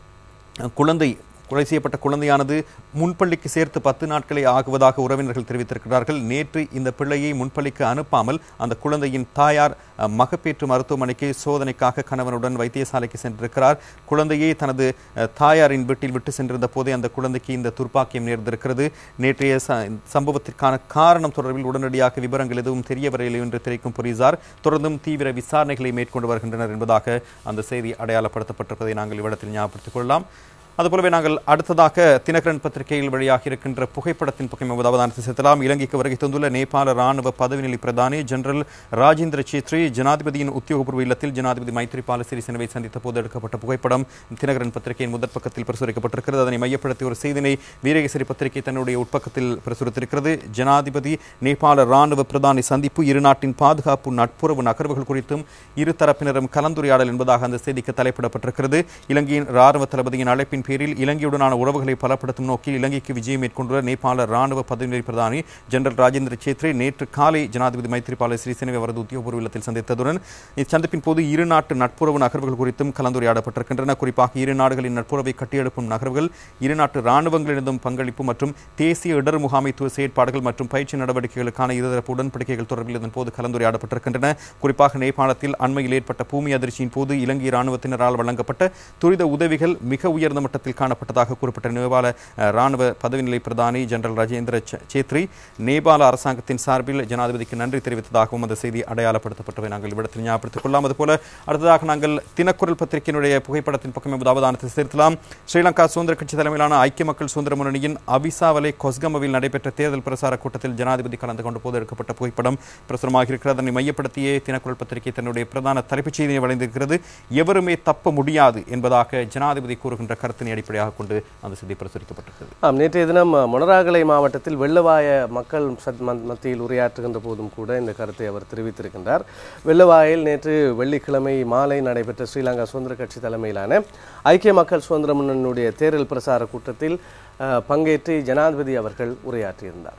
குழந்தை கொலை செய்யப்பட்ட குழந்தையானது முன்பள்ளிக்கு சேர்த்து பத்து நாட்களே ஆகுவதாக உறவினர்கள் தெரிவித்திருக்கிறார்கள் நேற்று இந்த பிள்ளையை முன்பள்ளிக்கு அனுப்பாமல் அந்த குழந்தையின் தாயார் அஹ், மகப்பேற்று மருத்துவமனைக்கு சோதனைக்காக கணவனுடன் வைத்தியசாலைக்கு சென்றிருக்கிறார் குழந்தையை தனது அஹ், தாயாரின் வீட்டில் விட்டு சென்றிருந்த போதே அந்த குழந்தைக்கு இந்த துர்ப்பாக்கியம் நேர்ந்திருக்கிறது நேற்றைய ச- சம்பவத்திற்கான காரணம் தொடர்பில் உடனடியாக விவரங்கள் எதுவும் தெரிய வரவில்லை என்று தெரிவிக்கும் போலீசார் தொடர்ந்தும் தீவிர விசாரணைகளை மேற்கொண்டு வருகின்றனர் என்பதாக அந்த செய்தி அடையாளப்படுத்தப்பட்டிருப்பதை நாங்கள் இவ்விடத்தில் ஞாபகப்படுத்திக் கொள்ளலாம் அதுபோலவே நாங்கள் அடுத்ததாக தினகரன் பத்திரிகையில் வெளியாக இருக்கின்ற புகைப்படத்தின் பக்கம் எமது அவதானத்தை செலுத்தலாம் இலங்கைக்கு வருகை தந்துள்ள நேபாள ராணுவ பதவிநிலை பிரதானி ஜெனரல் ராஜேந்திர சேத்ரி ஜனாதிபதியின் உத்தியோகபூர்வ இல்லத்தில் ஜனாதிபதி மைத்ரிபால சிறிசேனவை சந்தித்த போது எடுக்கப்பட்ட புகைப்படம் தினகரன் பத்திரிகையின் முதற் பக்கத்தில் பிரசுரிக்கப்பட்டிருக்கிறது அதனை மையப்படுத்தி ஒரு செய்தினை வீரகேசரி பத்திரிகை தன்னுடைய உட்பக்கத்தில் பிரசுரித்திருக்கிறது ஜனாதிபதி நேபாள ராணுவ பிரதானி சந்திப்பு இரு நாட்டின் பாதுகாப்பு நட்புறவு நகர்வுகள் குறித்தும் இரு தரப்பினரும் கலந்துரையாடல் என்பதாக அந்த செய்திக்கு தலைப்பிடப்பட்டிருக்கிறது இலங்கையின் ராணுவ தளபதியின் அழைப்பின் பேரில் இலங்கையுடனான உறவுகளை பலப்படுத்தும் நோக்கில் இலங்கைக்கு விஜயம் மேற்கொண்டுள்ள நேபாள ராணுவ பதவிநிலை பிரதானி ஜெனரல் ராஜேந்திர சேத்ரி நேற்று காலை ஜனாதிபதி மைத்ரிபால சிறிசேனவை அவரது உத்தியோகபூர்வ இல்லத்தில் சந்தித்ததுடன் இச்சந்திப்பின் போது இரு நாட்டு நட்புறவு நகர்வுகள் குறித்தும் கலந்துரையாடப்பட்டிருக்கின்றன குறிப்பாக இரு நாடுகளின் நட்புறவை கட்டியெழுப்பும் நகர்வுகள் இரு நாட்டு ராணுவங்களிடம் பங்களிப்பு மற்றும் தேசிய இடர் முகாமைத்துவ செயற்பாடுகள் மற்றும் பயிற்சி நடவடிக்கைகளுக்கான இருதரப்பு உடன்படிக்கைகள் தொடர்பில் இதன் போது கலந்துரையாடப்பட்டிருக்கின்றன குறிப்பாக நேபாளத்தில் அண்மையில் ஏற்பட்ட பூமி அதிர்ச்சியின் போது இலங்கை ராணுவத்தினரால் வழங்கப்பட்ட துரித உதவிகள் மிக உயர்ந்த மட்டத்தில் காணப்பட்டதாக குறிப்பிட்ட நேபாள அஹ், ராணுவ பதவிநிலை பிரதானி ஜெனரல் ராஜேந்திர சே- சேத்ரி நேபாள அரசாங்கத்தின் சார்பில் ஜனாதிபதிக்கு நன்றி தெரிவித்ததாகவும் அந்த செய்தி அடையாளப்படுத்தப்பட்டவை நாங்கள் இவ்விடத்தில் ஞாபகப்படுத்திக் கொள்ளலாம் அதுபோல அடுத்ததாக நாங்கள் தினக்குரல் பத்திரிகையினுடைய புகைப்படத்தின் பக்கம் எமது அவதானத்தை செலுத்தலாம் ஸ்ரீலங்கா சுதந்திர கட்சி தலைமையிலான ஐக்கிய மக்கள் சுதந்திர முன்னணியின் அவிசாவலை கொஸ்கமவில் நடைபெற்ற தேர்தல் பிரசார கூட்டத்தில் ஜனாதிபதி கலந்து கொண்ட போது எடுக்கப்பட்ட புகைப்படம் பிரசுரமாக இருக்கிறது அதனை மையப்படுத்தியே தினக்குரல் பத்திரிகை தன்னுடைய பிரதான தலைப்புச் செய்தியை வழங்கியிருக்கிறது எவருமே தப்ப முடியாது என்பதாக ஜனாதிபதி கூறுகின்ற கருத்தினை அடிப்படையாக கொண்டு அந்த செய்தி பிரசுரிக்கப்பட்டிருக்கிறது ஆம் நேற்றைய தினம் மொனராகலை மாவட்டத்தில் வெள்ளவாய மக்கள் சத் மத்- மத்தியில் உரையாற்றுகின்ற போதும் கூட இந்த கருத்தை அவர் தெரிவித்திருக்கின்றார் வெள்ளவாயில் நேற்று வெள்ளிக்கிழமை மாலை நடைபெற்ற ஸ்ரீலங்கா சுதந்திர கட்சி தலைமையிலான ஐக்கிய மக்கள் சுதந்திர முன்னணியுடைய தேர்தல் பிரசார கூட்டத்தில் அஹ், பங்கேற்று ஜனாதிபதி அவர்கள் உரையாற்றியிருந்தார்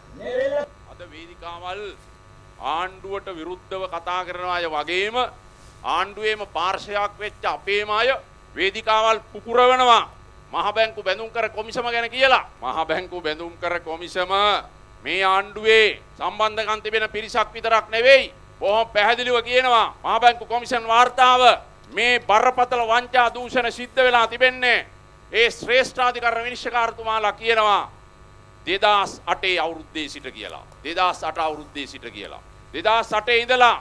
අද වේදිකාවල් ආණ්ඩුවට විරුද්ධව කතා කරන අය වගේම ආණ්ඩුවේම පාර්ශයක් වෙච්ච අපේම අය වේදිකාවල් පුපුරවනවා මහ බැංකු බැඳුම් කර කොමිසම ගැන කියලා මහ බැංකු බැඳුම් කර කොමිසම මේ ආණ්ඩුවේ සම්බන්ධකම් තිබෙන පිරිසක් විතරක් නෙවෙයි බොහොම පැහැදිලිව කියනවා මහ බැංකු කොමිෂන් වාර්තාව මේ බරපතල වංචා දූෂණ සිද්ධ වෙලා තිබෙන්නේ ඒ ශ්‍රේෂ්ඨාධිකරණ විනිශ්චයකාරතුමාලා කියනවා දෙදස් අටේ අවුරුද්දේ සිට කියලා දෙදස් අට අවුරුද්දේ සිට කියලා දෙදස් අටේ ඉඳලා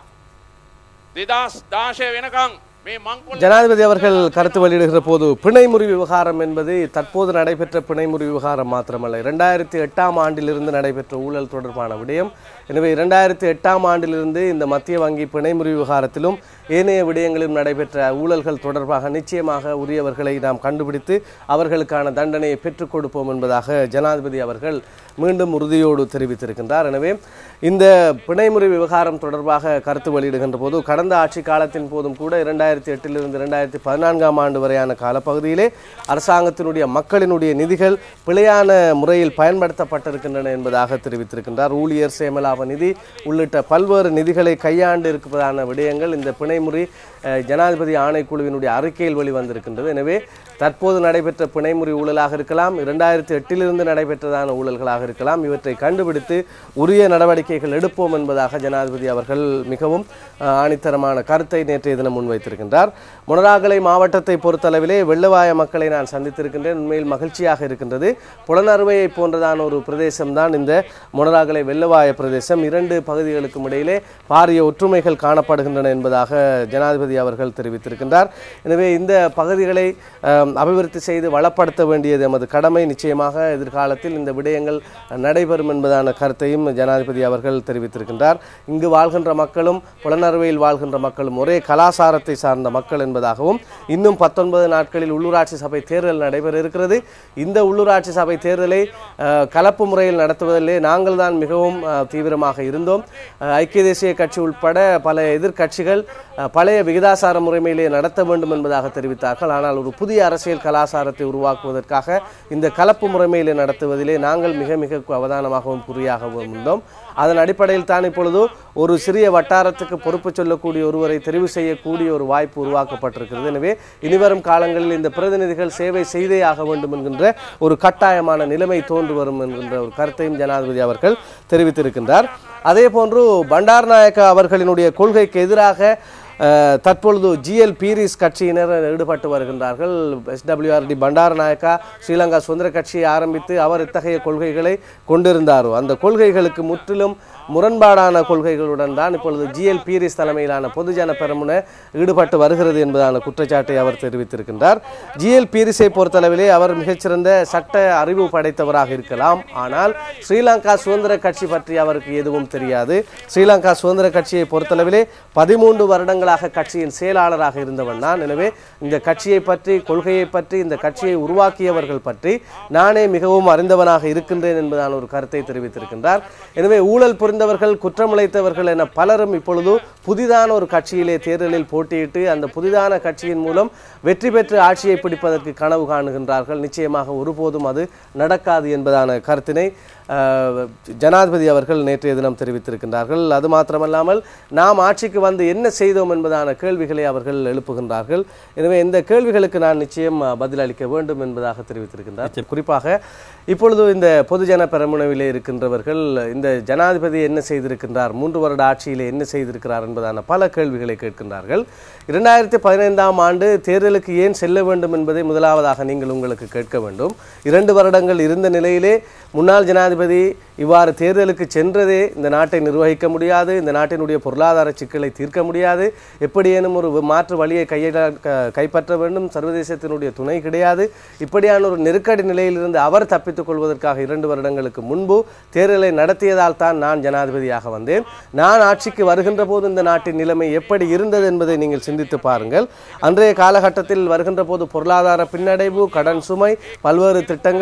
දෙදස් දාශය වෙනකං මේ මංකොල්ල ஜனாதிபதி அவர்கள் கருத்து வெளியிடுகிற போது பிணைமுறி விவகாரம் என்பது தற்போது நடைபெற்ற பிணைமுறி விவகாரம் மாத்திரமல்ல இரண்டாயிரத்தி எட்டாம் ஆண்டிலிருந்து நடைபெற்ற ஊழல் தொடர்பான விடயம் எனவே இரண்டாயிரத்தி எட்டாம் ஆண்டிலிருந்து இந்த மத்திய வங்கி பிணைமுறி விவகாரத்திலும் ஏனைய விடயங்களிலும் நடைபெற்ற ஊழல்கள் தொடர்பாக நிச்சயமாக உரியவர்களை நாம் கண்டுபிடித்து அவர்களுக்கான தண்டனையை பெற்றுக் கொடுப்போம் என்பதாக ஜனாதிபதி அவர்கள் மீண்டும் உறுதியோடு தெரிவித்திருக்கின்றார் எனவே இந்த பிணைமுறை விவகாரம் தொடர்பாக கருத்து வெளியிடுகின்ற போது கடந்த ஆட்சி காலத்தின் போதும் கூட இரண்டாயிரத்தி எட்டிலிருந்து இரண்டாயிரத்தி பதினான்காம் ஆண்டு வரையான காலப்பகுதியிலே அரசாங்கத்தினுடைய மக்களினுடைய நிதிகள் பிழையான முறையில் பயன்படுத்தப்பட்டிருக்கின்றன என்பதாக தெரிவித்திருக்கின்றார் ஊழியர் சேமலாப நிதி உள்ளிட்ட பல்வேறு நிதிகளை கையாண்டு இருப்பதான விடயங்கள் இந்த பிணைமுறை அஹ், ஜனாதிபதி ஆணைக்குழுவினுடைய அறிக்கையில் வெளிவந்திருக்கின்றது எனவே தற்போது நடைபெற்ற பிணைமுறை ஊழலாக இருக்கலாம் இரண்டாயிரத்தி எட்டிலிருந்து நடைபெற்றதான ஊழல்களாக இருக்கலாம் இவற்றை கண்டுபிடித்து உரிய நடவடிக்கைகள் எடுப்போம் என்பதாக ஜனாதிபதி அவர்கள் மிகவும் அஹ், ஆணித்தரமான கருத்தை நேற்றைய தினம் முன்வைத்திருக்கின்றார் முனராகலை மாவட்டத்தை பொறுத்தளவிலே வெள்ளவாய மக்களை நான் சந்தித்திருக்கின்றேன் உண்மையில் மகிழ்ச்சியாக இருக்கின்றது புலனறுவையை போன்றதான ஒரு பிரதேசம்தான் இந்த முனராகலை வெள்ளவாய பிரதேசம் இரண்டு பகுதிகளுக்கும் இடையிலே பாரிய ஒற்றுமைகள் காணப்படுகின்றன என்பதாக ஜனாதிபதி அவர்கள் தெரிவித்திருக்கின்றார் எனவே இந்த பகுதிகளை அஹ், அபிவிருத்தி செய்து வளப்படுத்த வேண்டியது எமது கடமை நிச்சயமாக எதிர்காலத்தில் இந்த விடயங்கள் நடைபெறும் என்பதான கருத்தையும் ஜனாதிபதி அவர்கள் தெரிவித்திருக்கின்றார் இங்கு வாழ்கின்ற மக்களும் புலனறுவையில் வாழ்கின்ற மக்களும் ஒரே கலாசாரத்தை சார்ந்த மக்கள் என்பதாகவும் இன்னும் பத்தொன்பது நாட்களில் உள்ளூராட்சி சபை தேர்தல் நடைபெற இருக்கிறது இந்த உள்ளூராட்சி சபை தேர்தலை அஹ், கலப்பு முறையில் நடத்துவதிலே நாங்கள் தான் மிகவும் அஹ், தீவிரமாக இருந்தோம் அஹ், ஐக்கிய தேசிய கட்சி உட்பட பல எதிர்க்கட்சிகள் அஹ், பழைய விகிதாசார முறைமையிலே நடத்த வேண்டும் என்பதாக தெரிவித்தார்கள் ஆனால் ஒரு புதிய அரசியல் கலாசாரத்தை உருவாக்குவதற்காக இந்த கலப்பு முறைமையிலே நடத்துவதிலே நாங்கள் மிக மிக அவதானமாகவும் குறியாகவும் இருந்தோம் அதன் அடிப்படையில் தான் இப்பொழுது ஒரு சிறிய வட்டாரத்துக்கு பொறுப்பு சொல்லக்கூடிய ஒருவரை தெரிவு செய்யக்கூடிய ஒரு வாய்ப்பு உருவாக்கப்பட்டிருக்கிறது எனவே இனிவரும் காலங்களில் இந்த பிரதிநிதிகள் சேவை செய்தே ஆக வேண்டும் என்கின்ற ஒரு கட்டாயமான நிலைமை தோன்று வரும் என்கின்ற ஒரு கருத்தையும் ஜனாதிபதி அவர்கள் தெரிவித்திருக்கின்றார் அதே போன்று பண்டார்நாயக்கா அவர்களினுடைய கொள்கைக்கு எதிராக அஹ், தற்பொழுது ஜிஎல் பீரிஸ் கட்சியினர் ஈடுபட்டு வருகின்றார்கள் எஸ்டபிள்யூஆர்டி பண்டாரநாயக்கா ஸ்ரீலங்கா சுதந்திர கட்சியை ஆரம்பித்து அவர் இத்தகைய கொள்கைகளை கொண்டிருந்தாரோ அந்த கொள்கைகளுக்கு முற்றிலும் முரண்பாடான கொள்கைகளுடன் தான் இப்பொழுது ஜிஎல் பீரிஸ் தலைமையிலான பொதுஜன பெரமுன ஈடுபட்டு வருகிறது என்பதான குற்றச்சாட்டை அவர் தெரிவித்திருக்கின்றார் ஜிஎல் பீரிஸை பொறுத்தளவிலே அவர் மிகச்சிறந்த சட்ட அறிவு படைத்தவராக இருக்கலாம் ஆனால் ஸ்ரீலங்கா சுதந்திர கட்சி பற்றி அவருக்கு எதுவும் தெரியாது ஸ்ரீலங்கா சுதந்திர கட்சியை பொறுத்தளவிலே பதிமூன்று வருடங்களாக கட்சியின் செயலாளராக இருந்தவன் நான் எனவே இந்த கட்சியை பற்றி கொள்கையை பற்றி இந்த கட்சியை உருவாக்கியவர்கள் பற்றி நானே மிகவும் அறிந்தவனாக இருக்கின்றேன் என்பதான ஒரு கருத்தை தெரிவித்திருக்கின்றார் எனவே ஊழல் புரிந்தவர்கள் குற்றமிழைத்தவர்கள் என பலரும் இப்பொழுது புதிதான ஒரு கட்சியிலே தேர்தலில் போட்டியிட்டு அந்த புதிதான கட்சியின் மூலம் வெற்றி பெற்று ஆட்சியை பிடிப்பதற்கு கனவு காணுகின்றார்கள் நிச்சயமாக ஒருபோதும் அது நடக்காது என்பதான கருத்தினை அஹ், ஜனாதிபதி அவர்கள் நேற்றைய தினம் தெரிவித்திருக்கின்றார்கள் அது மாத்திரமல்லாமல் நாம் ஆட்சிக்கு வந்து என்ன செய்தோம் என்பதான கேள்விகளை அவர்கள் எழுப்புகின்றார்கள் எனவே இந்த கேள்விகளுக்கு நான் நிச்சயம் அஹ், பதிலளிக்க வேண்டும் என்பதாக தெரிவித்திருக்கின்றார் குறிப்பாக இப்பொழுது இந்த பொதுஜன பெரமுனவிலே இருக்கின்றவர்கள் இந்த ஜனாதிபதி என்ன செய்திருக்கின்றார் மூன்று வருட ஆட்சியிலே என்ன செய்திருக்கிறார் என்பதான பல கேள்விகளை கேட்கின்றார்கள் இரண்டாயிரத்தி பதினைந்தாம் ஆண்டு தேர்தலுக்கு ஏன் செல்ல வேண்டும் என்பதை முதலாவதாக நீங்கள் உங்களுக்கு கேட்க வேண்டும் இரண்டு வருடங்கள் இருந்த நிலையிலே முன்னாள் ஜனாதிபதி இவ்வாறு தேர்தலுக்கு சென்றதே இந்த நாட்டை நிர்வகிக்க முடியாது இந்த நாட்டினுடைய பொருளாதார சிக்கலை தீர்க்க முடியாது எப்படியேனும் ஒரு மாற்று வழியை கையிட க- கைப்பற்ற வேண்டும் சர்வதேசத்தினுடைய துணை கிடையாது இப்படியான ஒரு நெருக்கடி நிலையிலிருந்து அவர் தப்பித்துக் கொள்வதற்காக இரண்டு வருடங்களுக்கு முன்பு தேர்தலை நடத்தியதால் தான் நான் ஜனாதிபதியாக வந்தேன் நான் ஆட்சிக்கு வருகின்ற போது இந்த நாட்டின் நிலைமை எப்படி இருந்தது என்பதை நீங்கள் சிந்தித்து பாருங்கள் அன்றைய காலகட்டத்தில் வருகின்ற போது பொருளாதார பின்னடைவு கடன் சுமை பல்வேறு திட்டங்கள்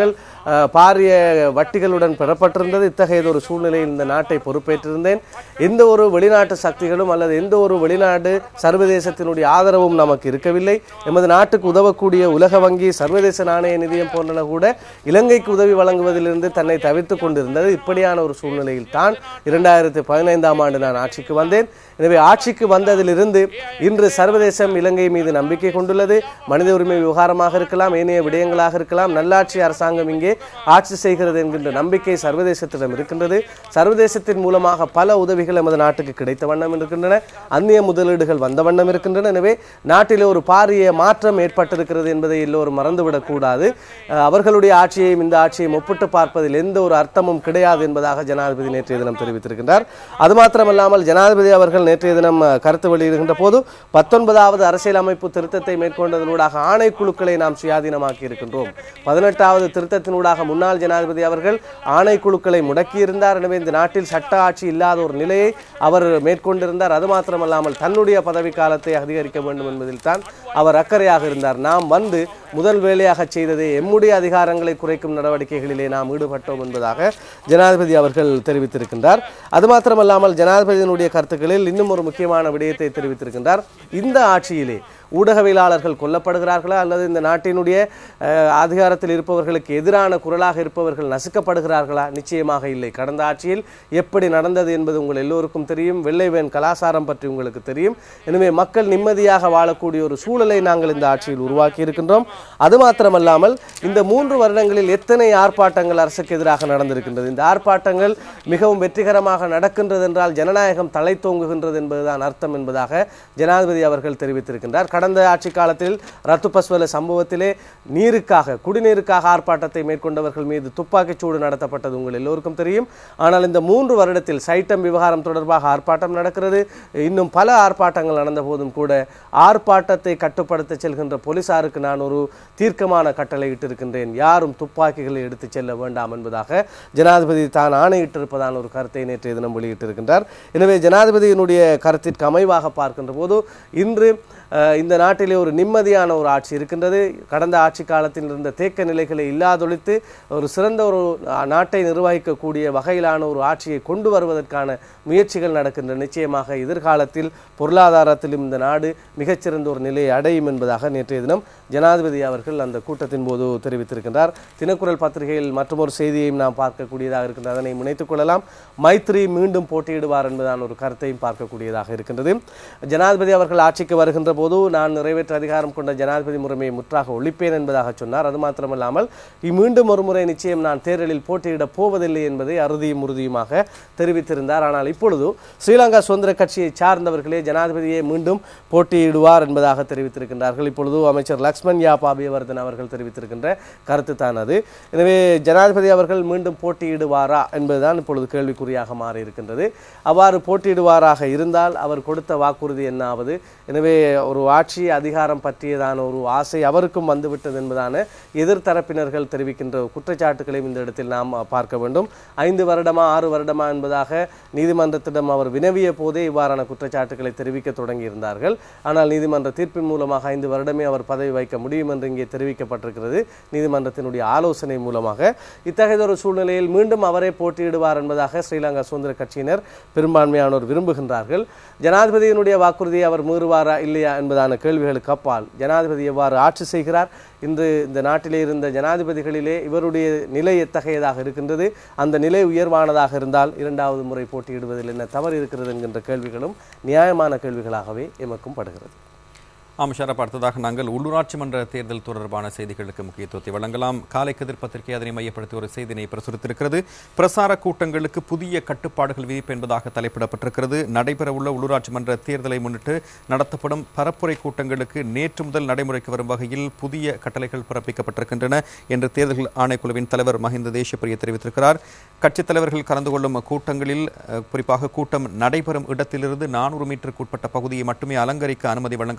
அஹ், பாரிய வட்டிகளுடன் பெறப்பட்டிருந்தது இத்தகைய ஒரு சூழ்நிலையில் இந்த நாட்டை பொறுப்பேற்றிருந்தேன் எந்த ஒரு வெளிநாட்டு சக்திகளும் அல்லது எந்த ஒரு வெளிநாடு சர்வதேசத்தினுடைய ஆதரவும் நமக்கு இருக்கவில்லை எமது நாட்டுக்கு உதவக்கூடிய உலக வங்கி சர்வதேச நாணய நிதியம் போன்றன கூட இலங்கைக்கு உதவி வழங்குவதிலிருந்து தன்னை தவிர்த்து கொண்டிருந்தது இப்படியான ஒரு சூழ்நிலையில் தான் இரண்டாயிரத்தி பதினைந்தாம் ஆண்டு நான் ஆட்சிக்கு வந்தேன் எனவே ஆட்சிக்கு வந்ததிலிருந்து இன்று சர்வதேசம் இலங்கை மீது நம்பிக்கை கொண்டுள்ளது மனித உரிமை விவகாரமாக இருக்கலாம் ஏனைய விடயங்களாக இருக்கலாம் நல்லாட்சி அரசாங்கம் இங்கே ஆட்சி செய்கிறது என்கின்ற நம்பிக்கை சர்வதேசத்திடம் இருக்கின்றது சர்வதேசத்தின் மூலமாக பல உதவிகள் எமது நாட்டுக்கு கிடைத்த வண்ணம் இருக்கின்றன அந்நிய முதலீடுகள் வந்த வண்ணம் இருக்கின்றன எனவே நாட்டிலே ஒரு பாரிய மாற்றம் ஏற்பட்டிருக்கிறது என்பதை எல்லோரும் மறந்துவிடக் கூடாது அஹ், அவர்களுடைய ஆட்சியையும் இந்த ஆட்சியையும் ஒப்பிட்டு பார்ப்பதில் எந்த ஒரு அர்த்தமும் கிடையாது என்பதாக ஜனாதிபதி நேற்றைய தினம் தெரிவித்திருக்கின்றார் அது மாத்திரமல்லாமல் ஜனாதிபதி அவர்கள் நேற்றைய தினம் அஹ், கருத்து வெளியிடுகின்ற போது பத்தொன்பதாவது அரசியலமைப்பு திருத்தத்தை மேற்கொண்டதனூடாக ஆணைக்குழுக்களை நாம் சுயாதீனமாக்கி இருக்கின்றோம் பதினெட்டாவது திருத்தத்தினூடாக முன்னாள் ஜனாதிபதி அவர்கள் ஆணைக்குழுக்களை முடக்கியிருந்தார் எனவே இந்த நாட்டில் சட்ட ஆட்சி இல்லாத ஒரு நிலையை அவர் மேற்கொண்டிருந்தார் அது மாத்திரமல்லாமல் தன்னுடைய பதவி காலத்தை அதிகரிக்க வேண்டும் என்பதில் தான் அவர் அக்கறையாக இருந்தார் நாம் வந்து முதல் வேலையாக செய்ததே எம்முடைய அதிகாரங்களை குறைக்கும் நடவடிக்கைகளிலே நாம் ஈடுபட்டோம் என்பதாக ஜனாதிபதி அவர்கள் தெரிவித்திருக்கின்றார் அது மாத்திரமல்லாமல் ஜனாதிபதியினுடைய கருத்துக்களில் இன்னும் ஒரு முக்கியமான விடயத்தை தெரிவித்திருக்கின்றார் இந்த ஆட்சியிலே ஊடகவியலாளர்கள் கொல்லப்படுகிறார்களா அல்லது இந்த நாட்டினுடைய அஹ், அதிகாரத்தில் இருப்பவர்களுக்கு எதிரான குரலாக இருப்பவர்கள் நசுக்கப்படுகிறார்களா நிச்சயமாக இல்லை கடந்த ஆட்சியில் எப்படி நடந்தது என்பது உங்கள் எல்லோருக்கும் தெரியும் வெள்ளை வேன் கலாச்சாரம் பற்றி உங்களுக்கு தெரியும் எனவே மக்கள் நிம்மதியாக வாழக்கூடிய ஒரு சூழலை நாங்கள் இந்த ஆட்சியில் உருவாக்கி இருக்கின்றோம் அது மாத்திரமல்லாமல் இந்த மூன்று வருடங்களில் எத்தனை ஆர்ப்பாட்டங்கள் அரசுக்கு எதிராக நடந்திருக்கின்றது இந்த ஆர்ப்பாட்டங்கள் மிகவும் வெற்றிகரமாக நடக்கின்றது என்றால் ஜனநாயகம் தலை தோங்குகின்றது என்பதுதான் அர்த்தம் என்பதாக ஜனாதிபதி அவர்கள் தெரிவித்திருக்கின்றார் கடந்த ஆட்சி காலத்தில் ரத்து பஸ்வல சம்பவத்திலே நீருக்காக குடிநீருக்காக ஆர்ப்பாட்டத்தை மேற்கொண்டவர்கள் மீது துப்பாக்கிச் சூடு நடத்தப்பட்டது உங்கள் எல்லோருக்கும் தெரியும் ஆனால் இந்த மூன்று வருடத்தில் சைட்டம் விவகாரம் தொடர்பாக ஆர்ப்பாட்டம் நடக்கிறது இன்னும் பல ஆர்ப்பாட்டங்கள் நடந்த போதும் கூட ஆர்ப்பாட்டத்தை கட்டுப்படுத்த செல்கின்ற போலீசாருக்கு நான் ஒரு தீர்க்கமான கட்டளை இட்டிருக்கின்றேன் யாரும் துப்பாக்கிகளை எடுத்துச் செல்ல வேண்டாம் என்பதாக ஜனாதிபதி தான் ஆணையிட்டிருப்பதான ஒரு கருத்தை நேற்றைய தினம் வெளியிட்டிருக்கின்றார் எனவே ஜனாதிபதியினுடைய கருத்திற்கு அமைவாக பார்க்கின்ற போது இன்று அஹ், இந்த நாட்டிலே ஒரு நிம்மதியான ஒரு ஆட்சி இருக்கின்றது கடந்த ஆட்சி காலத்தில் இருந்த தேக்க நிலைகளை இல்லாதொழித்து ஒரு சிறந்த ஒரு அஹ், நாட்டை நிர்வகிக்கக்கூடிய வகையிலான ஒரு ஆட்சியை கொண்டு வருவதற்கான முயற்சிகள் நடக்கின்றன நிச்சயமாக எதிர்காலத்தில் பொருளாதாரத்திலும் இந்த நாடு மிகச்சிறந்த ஒரு நிலையை அடையும் என்பதாக நேற்றைய தினம் ஜனாதிபதி அவர்கள் அந்த கூட்டத்தின் போது தெரிவித்திருக்கின்றார் தினக்குரல் பத்திரிகையில் மற்றொரு செய்தியையும் நாம் பார்க்கக்கூடியதாக இருக்கின்றது அதனை முனைத்துக் கொள்ளலாம் மைத்ரி மீண்டும் போட்டியிடுவார் என்பதான ஒரு கருத்தையும் பார்க்கக்கூடியதாக இருக்கின்றது ஜனாதிபதி அவர்கள் ஆட்சிக்கு வருகின்ற போது நான் நிறைவேற்ற அதிகாரம் கொண்ட ஜனாதிபதி முறைமையை முற்றாக ஒழிப்பேன் என்பதாக சொன்னார் அது மாத்திரமல்லாமல் இ- மீண்டும் ஒரு முறை நிச்சயம் நான் தேர்தலில் போட்டியிடப் போவதில்லை என்பதை அறுதியும் உறுதியுமாக தெரிவித்திருந்தார் ஆனால் இப்பொழுது ஸ்ரீலங்கா சுதந்திர கட்சியை சார்ந்தவர்களே ஜனாதிபதியை மீண்டும் போட்டியிடுவார் என்பதாக தெரிவித்திருக்கின்றார்கள் இப்பொழுது அமைச்சர் லக்ஷ்மண் யா பாபியவர்தன் அவர்கள் தெரிவித்திருக்கின்ற கருத்து தான் அது எனவே ஜனாதிபதி அவர்கள் மீண்டும் போட்டியிடுவாரா என்பதுதான் இப்பொழுது கேள்விக்குறியாக மாறி இருக்கின்றது அவ்வாறு போட்டியிடுவாராக இருந்தால் அவர் கொடுத்த வாக்குறுதி என்னாவது எனவே ஒரு ஆட்சி அதிகாரம் பற்றியதான ஒரு ஆசை அவருக்கும் வந்துவிட்டது என்பதான எதிர்த்தரப்பினர்கள் தெரிவிக்கின்ற குற்றச்சாட்டுகளையும் இந்த இடத்தில் நாம் பார்க்க வேண்டும் ஐந்து வருடமா ஆறு வருடமா என்பதாக நீதிமன்றத்திடம் அவர் வினவிய போதே இவ்வாறான குற்றச்சாட்டுகளை தெரிவிக்க தொடங்கியிருந்தார்கள் ஆனால் நீதிமன்ற தீர்ப்பின் மூலமாக ஐந்து வருடமே அவர் பதவி வைக்க முடியும் என்று இங்கே தெரிவிக்கப்பட்டிருக்கிறது நீதிமன்றத்தினுடைய ஆலோசனை மூலமாக இத்தகைய ஒரு சூழ்நிலையில் மீண்டும் அவரே போட்டியிடுவார் என்பதாக ஸ்ரீலங்கா சுதந்திர கட்சியினர் பெரும்பான்மையானோர் விரும்புகின்றார்கள் ஜனாதிபதியினுடைய வாக்குறுதியை அவர் மீறுவாரா இல்லையா என்பதான கேள்விகளுக்கு அப்பால் ஜனாதிபதி எவ்வாறு ஆட்சி செய்கிறார் இன்று இந்த நாட்டிலே இருந்த ஜனாதிபதிகளிலே இவருடைய நிலை எத்தகையதாக இருக்கின்றது அந்த நிலை உயர்வானதாக இருந்தால் இரண்டாவது முறை போட்டியிடுவதில் என்ன தவறு இருக்கிறது என்கின்ற கேள்விகளும் நியாயமான கேள்விகளாகவே எமக்கும் படுகிறது ஆம் ஷரப் அடுத்ததாக நாங்கள் உள்ளூராட்சி மன்ற தேர்தல் தொடர்பான செய்திகளுக்கு முக்கியத்துவத்தை வழங்கலாம் காலை கதிர் பத்திரிகை அதனை மையப்படுத்தி ஒரு செய்தினை பிரசுரித்திருக்கிறது பிரசார கூட்டங்களுக்கு புதிய கட்டுப்பாடுகள் விதிப்பு என்பதாக தலைப்பிடப்பட்டிருக்கிறது நடைபெறவுள்ள உள்ளூராட்சி மன்ற தேர்தலை முன்னிட்டு நடத்தப்படும் பரப்புரை கூட்டங்களுக்கு நேற்று முதல் நடைமுறைக்கு வரும் வகையில் புதிய கட்டளைகள் பிறப்பிக்கப்பட்டிருக்கின்றன என்று தேர்தல் ஆணைக்குழுவின் தலைவர் மஹிந்த தேசியப்பிரிய தெரிவித்திருக்கிறார் கட்சித் தலைவர்கள் கலந்து கொள்ளும் கூட்டங்களில் அஹ், குறிப்பாக கூட்டம் நடைபெறும் இடத்திலிருந்து நானூறு மீட்டருக்கு உட்பட்ட பகுதியை மட்டுமே அலங்கரிக்க அனுமதி வழங்கப்பட்டிருக்கிறது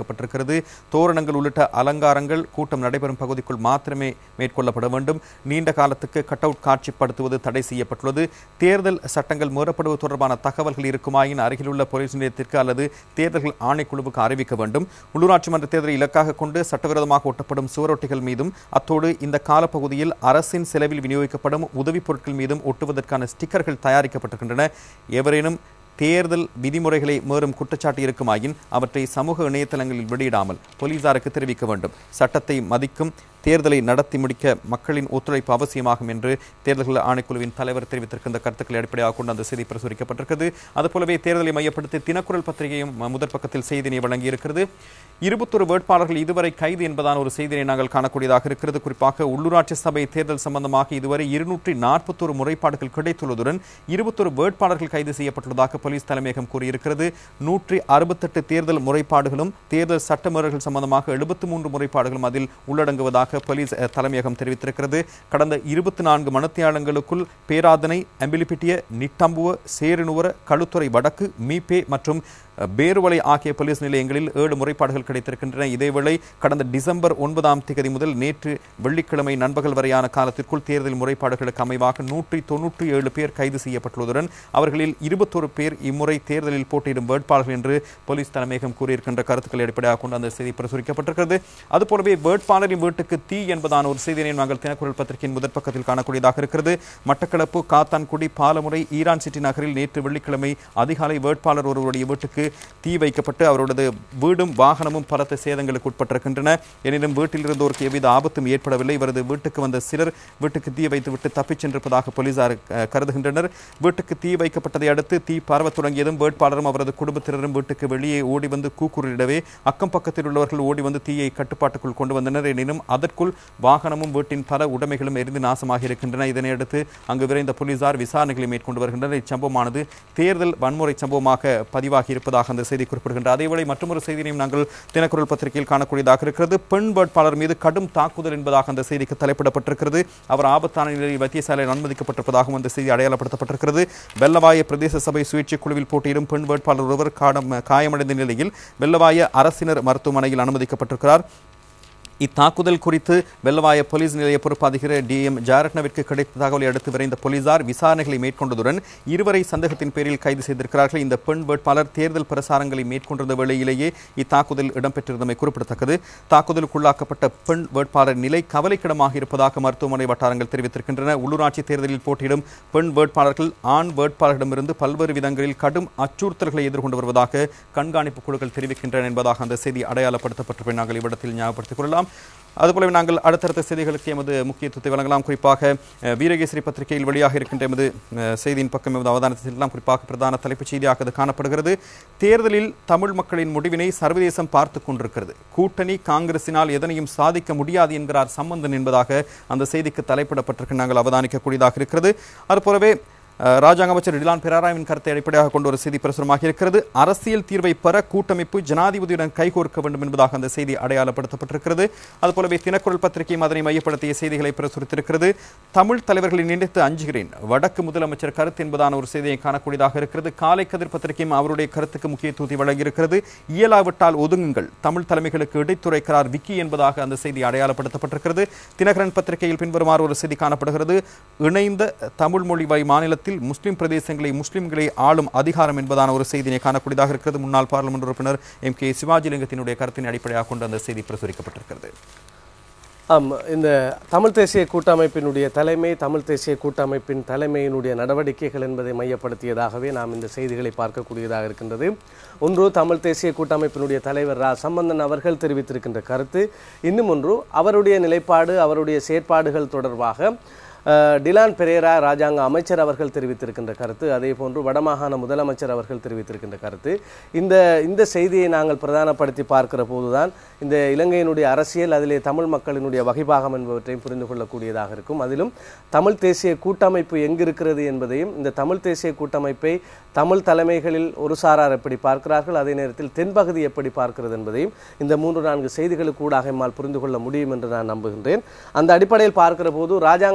செய்யப்பட்டுள்ளது தோரணங்கள் உள்ளிட்ட அலங்காரங்கள் கூட்டம் நடைபெறும் பகுதிக்குள் மாத்திரமே மேற்கொள்ளப்பட வேண்டும் நீண்ட காலத்துக்கு கட் அவுட் காட்சிப்படுத்துவது தடை செய்யப்பட்டுள்ளது தேர்தல் சட்டங்கள் மீறப்படுவது தொடர்பான தகவல்கள் இருக்குமாயின் அருகிலுள்ள போலீஸ் நிலையத்திற்கு அல்லது தேர்தல்கள் ஆணைக்குழுவுக்கு அறிவிக்க வேண்டும் உள்ளூராட்சி மன்ற தேர்தலை இலக்காக கொண்டு சட்டவிரோதமாக ஒட்டப்படும் சுவரொட்டிகள் மீதும் அத்தோடு இந்த காலப்பகுதியில் அரசின் செலவில் விநியோகிக்கப்படும் உதவிப் பொருட்கள் மீதும் ஒட்டுவதற்கான ஸ்டிக்கர்கள் தயாரிக்கப்பட்டிருக்கின்றன எவரேனும் தேர்தல் விதிமுறைகளை மீறும் குற்றச்சாட்டு இருக்குமாயின் அவற்றை சமூக இணையதளங்களில் வெளியிடாமல் போலீசாருக்கு தெரிவிக்க வேண்டும் சட்டத்தை மதிக்கும் தேர்தலை நடத்தி முடிக்க மக்களின் ஒத்துழைப்பு அவசியமாகும் என்று தேர்தல்கள் ஆணைக்குழுவின் தலைவர் தெரிவித்திருக்கின்ற கருத்துக்களை அடிப்படையாக கொண்டு அந்த செய்தி பிரசுரிக்கப்பட்டிருக்கிறது அதுபோலவே தேர்தலை மையப்படுத்தி தினக்குரல் பத்திரிகையும் முதற் பக்கத்தில் செய்தினை வழங்கியிருக்கிறது இருபத்தொரு வேட்பாளர்கள் இதுவரை கைது என்பதான ஒரு செய்தியை நாங்கள் காணக்கூடியதாக இருக்கிறது குறிப்பாக உள்ளூராட்சி சபை தேர்தல் சம்பந்தமாக இதுவரை இருநூற்றி நாற்பத்தொரு முறைப்பாடுகள் கிடைத்துள்ளதுடன் இருபத்தொரு வேட்பாளர்கள் கைது செய்யப்பட்டுள்ளதாக போலீஸ் தலைமையகம் கூறியிருக்கிறது நூற்றி அறுபத்தெட்டு தேர்தல் முறைப்பாடுகளும் தேர்தல் சட்டமீறல்கள் சம்பந்தமாக எழுபத்து மூன்று முறைப்பாடுகளும் அதில் உள்ளடங்குவதாக போலீஸ் அஹ், தலைமையகம் தெரிவித்திருக்கிறது கடந்த இருபத்தி நான்கு மணத்தியாளங்களுக்குள் பேராதனை அம்பிலிப்பிட்டிய நிட்டம்புவ சேருணுவர களுத்துறை வடக்கு மீபே மற்றும் அஹ், பேருவளை ஆகிய போலீஸ் நிலையங்களில் ஏழு முறைப்பாடுகள் கிடைத்திருக்கின்றன இதேவேளை கடந்த டிசம்பர் ஒன்பதாம் தேதி முதல் நேற்று வெள்ளிக்கிழமை நண்பகல் வரையான காலத்திற்குள் தேர்தல் முறைப்பாடுகளுக்கு அமைவாக நூற்றி தொன்னூற்றி ஏழு பேர் கைது செய்யப்பட்டுள்ளதுடன் அவர்களில் இருபத்தொரு பேர் இம்முறை தேர்தலில் போட்டியிடும் வேட்பாளர்கள் என்று போலீஸ் தலைமையகம் கூறியிருக்கின்ற கருத்துக்களை அடிப்படையாக கொண்டு அந்த செய்தி பிரசுரிக்கப்பட்டிருக்கிறது அதுபோலவே வேட்பாளரின் வீட்டுக்கு தீ என்பதான ஒரு செய்தியை நாங்கள் தினக்குரல் பத்திரிகையின் முதற் பக்கத்தில் காணக்கூடியதாக இருக்கிறது மட்டக்களப்பு காத்தான்குடி பாலமுறை ஈரான் சிட்டி நகரில் நேற்று வெள்ளிக்கிழமை அதிகாலை வேட்பாளர் ஒருவருடைய வீட்டுக்கு தீ வைக்கப்பட்டு அவரது வீடும் வாகனமும் பலத்த சேதங்களுக்கு உட்பட்டிருக்கின்றன எனினும் வீட்டில் இருந்தோருக்கு எவ்வித ஆபத்தும் ஏற்படவில்லை இவரது வீட்டுக்கு வந்த சிலர் வீட்டுக்கு தீ வைத்துவிட்டு தப்பிச் சென்றிருப்பதாக போலீசார் அஹ், கருதுகின்றனர் வீட்டுக்கு தீ வைக்கப்பட்டதை அடுத்து தீ பரவத் தொடங்கியதும் வேட்பாளரும் அவரது குடும்பத்தினரும் வீட்டுக்கு வெளியே ஓடி வந்து கூக்குரலிடவே அக்கம் பக்கத்தில் உள்ளவர்கள் ஓடி வந்து தீயை கட்டுப்பாட்டுக்குள் கொண்டு வந்தனர் எனினும் அதற்குள் வாகனமும் வீட்டின் பல உடைமைகளும் எரிந்து நாசமாக இருக்கின்றன இதனையடுத்து அங்கு விரைந்த போலீசார் விசாரணைகளை மேற்கொண்டு வருகின்றனர் இச்சம்பவமானது தேர்தல் வன்முறை சம்பவமாக பதிவாகி இருப்பதாக அந்த செய்தி குறிப்பிடுகின்றது அதேவேளை மற்றொரு செய்தியையும் நாங்கள் தினக்குரல் பத்திரிகையில் காணக்கூடியதாக இருக்கிறது பெண் வேட்பாளர் மீது கடும் தாக்குதல் என்பதாக அந்த செய்திக்கு தலைப்பிடப்பட்டிருக்கிறது அவர் ஆபத்தான நிலையில் வைத்தியசாலையில் அனுமதிக்கப்பட்டிருப்பதாகவும் அந்த செய்தி அடையாளப்படுத்தப்பட்டிருக்கிறது வெள்ளவாய பிரதேச சபை சுயேட்சை குழுவில் போட்டியிடும் பெண் வேட்பாளர் ஒருவர் காடம் காயமடைந்த நிலையில் வெள்ளவாய அரசினர் மருத்துவமனையில் அனுமதிக்கப்பட்டிருக்கிறார் இத்தாக்குதல் குறித்து வெள்ளவாய போலீஸ் நிலைய பொறுப்பு அதிகாரி டி எம் ஜாரட்னவிற்கு கிடைத்த தகவலை அடுத்து விரைந்த போலீசார் விசாரணைகளை மேற்கொண்டதுடன் இருவரை சந்தேகத்தின் பேரில் கைது செய்திருக்கிறார்கள் இந்த பெண் வேட்பாளர் தேர்தல் பிரசாரங்களை மேற்கொண்டிருந்த வேளையிலேயே இத்தாக்குதல் இடம்பெற்றிருந்தமை குறிப்பிடத்தக்கது தாக்குதலுக்குள்ளாக்கப்பட்ட பெண் வேட்பாளர் நிலை கவலைக்கிடமாக இருப்பதாக மருத்துவமனை வட்டாரங்கள் தெரிவித்திருக்கின்றன உள்ளூராட்சி தேர்தலில் போட்டியிடும் பெண் வேட்பாளர்கள் ஆண் வேட்பாளரிடமிருந்து பல்வேறு விதங்களில் கடும் அச்சுறுத்தல்களை எதிர்கொண்டு வருவதாக கண்காணிப்பு குழுக்கள் தெரிவிக்கின்றன என்பதாக அந்த செய்தி அடையாளப்படுத்தப்பட்டிருப்பதை நாங்கள் இவ்விடத்தில் ஞாபகப்படுத்திக் கொள்ளலாம் அதுபோலவே நாங்கள் அடுத்தடுத்த செய்திகளுக்கு எமது முக்கியத்துவத்தை வழங்கலாம் குறிப்பாக அஹ், வீரகேசரி பத்திரிகையில் வெளியாக இருக்கின்ற எமது அஹ், செய்தியின் பக்கம் எமது அவதானத்தில் எல்லாம் குறிப்பாக பிரதான தலைப்புச் செய்தியாக அது காணப்படுகிறது தேர்தலில் தமிழ் மக்களின் முடிவினை சர்வதேசம் பார்த்து கொண்டிருக்கிறது கூட்டணி காங்கிரசினால் எதனையும் சாதிக்க முடியாது என்கிறார் சம்பந்தன் என்பதாக அந்த செய்திக்கு தலைப்பிடப்பட்டிருக்கு நாங்கள் அவதானிக்கக்கூடியதாக இருக்கிறது அதுபோலவே அஹ், ராஜாங்க அமைச்சர் டிலான் பெராராவின் கருத்தை அடிப்படையாக கொண்டு ஒரு செய்தி பிரசுரமாக இருக்கிறது அரசியல் தீர்வை பெற கூட்டமைப்பு ஜனாதிபதியுடன் கைகோர்க்க வேண்டும் என்பதாக அந்த செய்தி அடையாளப்படுத்தப்பட்டிருக்கிறது அதுபோலவே தினக்குரல் பத்திரிகையும் அதனை மையப்படுத்திய செய்திகளை பிரசுரித்திருக்கிறது தமிழ் தலைவர்களை நினைத்து அஞ்சுகிறேன் வடக்கு முதலமைச்சர் கருத்து என்பதான ஒரு செய்தியை காணக்கூடியதாக இருக்கிறது காலை கதிர் பத்திரிகையும் அவருடைய கருத்துக்கு முக்கியத்துவத்தை வழங்கியிருக்கிறது இயலாவிட்டால் ஒதுங்குங்கள் தமிழ் தலைமைகளுக்கு இடைத்துரைக்கிறார் விக்கி என்பதாக அந்த செய்தி அடையாளப்படுத்தப்பட்டிருக்கிறது தினகரன் பத்திரிகையில் பின்வருமாறு ஒரு செய்தி காணப்படுகிறது இணைந்த தமிழ் மொழி வழி மாநிலத்தில் முஸ்லிம் பிரதேசங்களை முஸ்லிம்களை ஆளும் அதிகாரம் என்பதான ஒரு செய்தியை காணக்கூடியதாக இருக்கிறது முன்னாள் பாராளுமன்ற உறுப்பினர் எம் கே சிவாஜிலிங்கத்தினுடைய கருத்தினை அடிப்படையாக கொண்டு அந்த செய்தி பிரசுரிக்கப்பட்டிருக்கிறது ஆம் இந்த தமிழ் தேசிய கூட்டமைப்பினுடைய தலைமை தமிழ் தேசிய கூட்டமைப்பின் தலைமையினுடைய நடவடிக்கைகள் என்பதை மையப்படுத்தியதாகவே நாம் இந்த செய்திகளை பார்க்கக்கூடியதாக இருக்கின்றது ஒன்று தமிழ் தேசிய கூட்டமைப்பினுடைய தலைவர் ரா சம்பந்தன் அவர்கள் தெரிவித்திருக்கின்ற கருத்து இன்னும் ஒன்று அவருடைய நிலைப்பாடு அவருடைய செயற்பாடுகள் தொடர்பாக அஹ், டிலான் பெரேரா ராஜாங்க அமைச்சர் அவர்கள் தெரிவித்திருக்கின்ற கருத்து அதே போன்று வடமாகாண முதலமைச்சர் அவர்கள் தெரிவித்திருக்கின்ற கருத்து இந்த இந்த செய்தியை நாங்கள் பிரதானப்படுத்தி பார்க்கிற போதுதான் இந்த இலங்கையினுடைய அரசியல் அதிலே தமிழ் மக்களினுடைய வகைபாகம் என்பவற்றையும் புரிந்து கொள்ளக்கூடியதாக இருக்கும் அதிலும் தமிழ் தேசிய கூட்டமைப்பு எங்கிருக்கிறது என்பதையும் இந்த தமிழ் தேசிய கூட்டமைப்பை தமிழ் தலைமைகளில் ஒரு சாரார் எப்படி பார்க்கிறார்கள் அதே நேரத்தில் தென்பகுதி எப்படி பார்க்கிறது என்பதையும் இந்த மூன்று நான்கு செய்திகளுக்கு ஊடாக எம்மால் புரிந்து கொள்ள முடியும் என்று நான் நம்புகின்றேன் அந்த அடிப்படையில் பார்க்கிற போது ராஜாங்க அமைச்சர்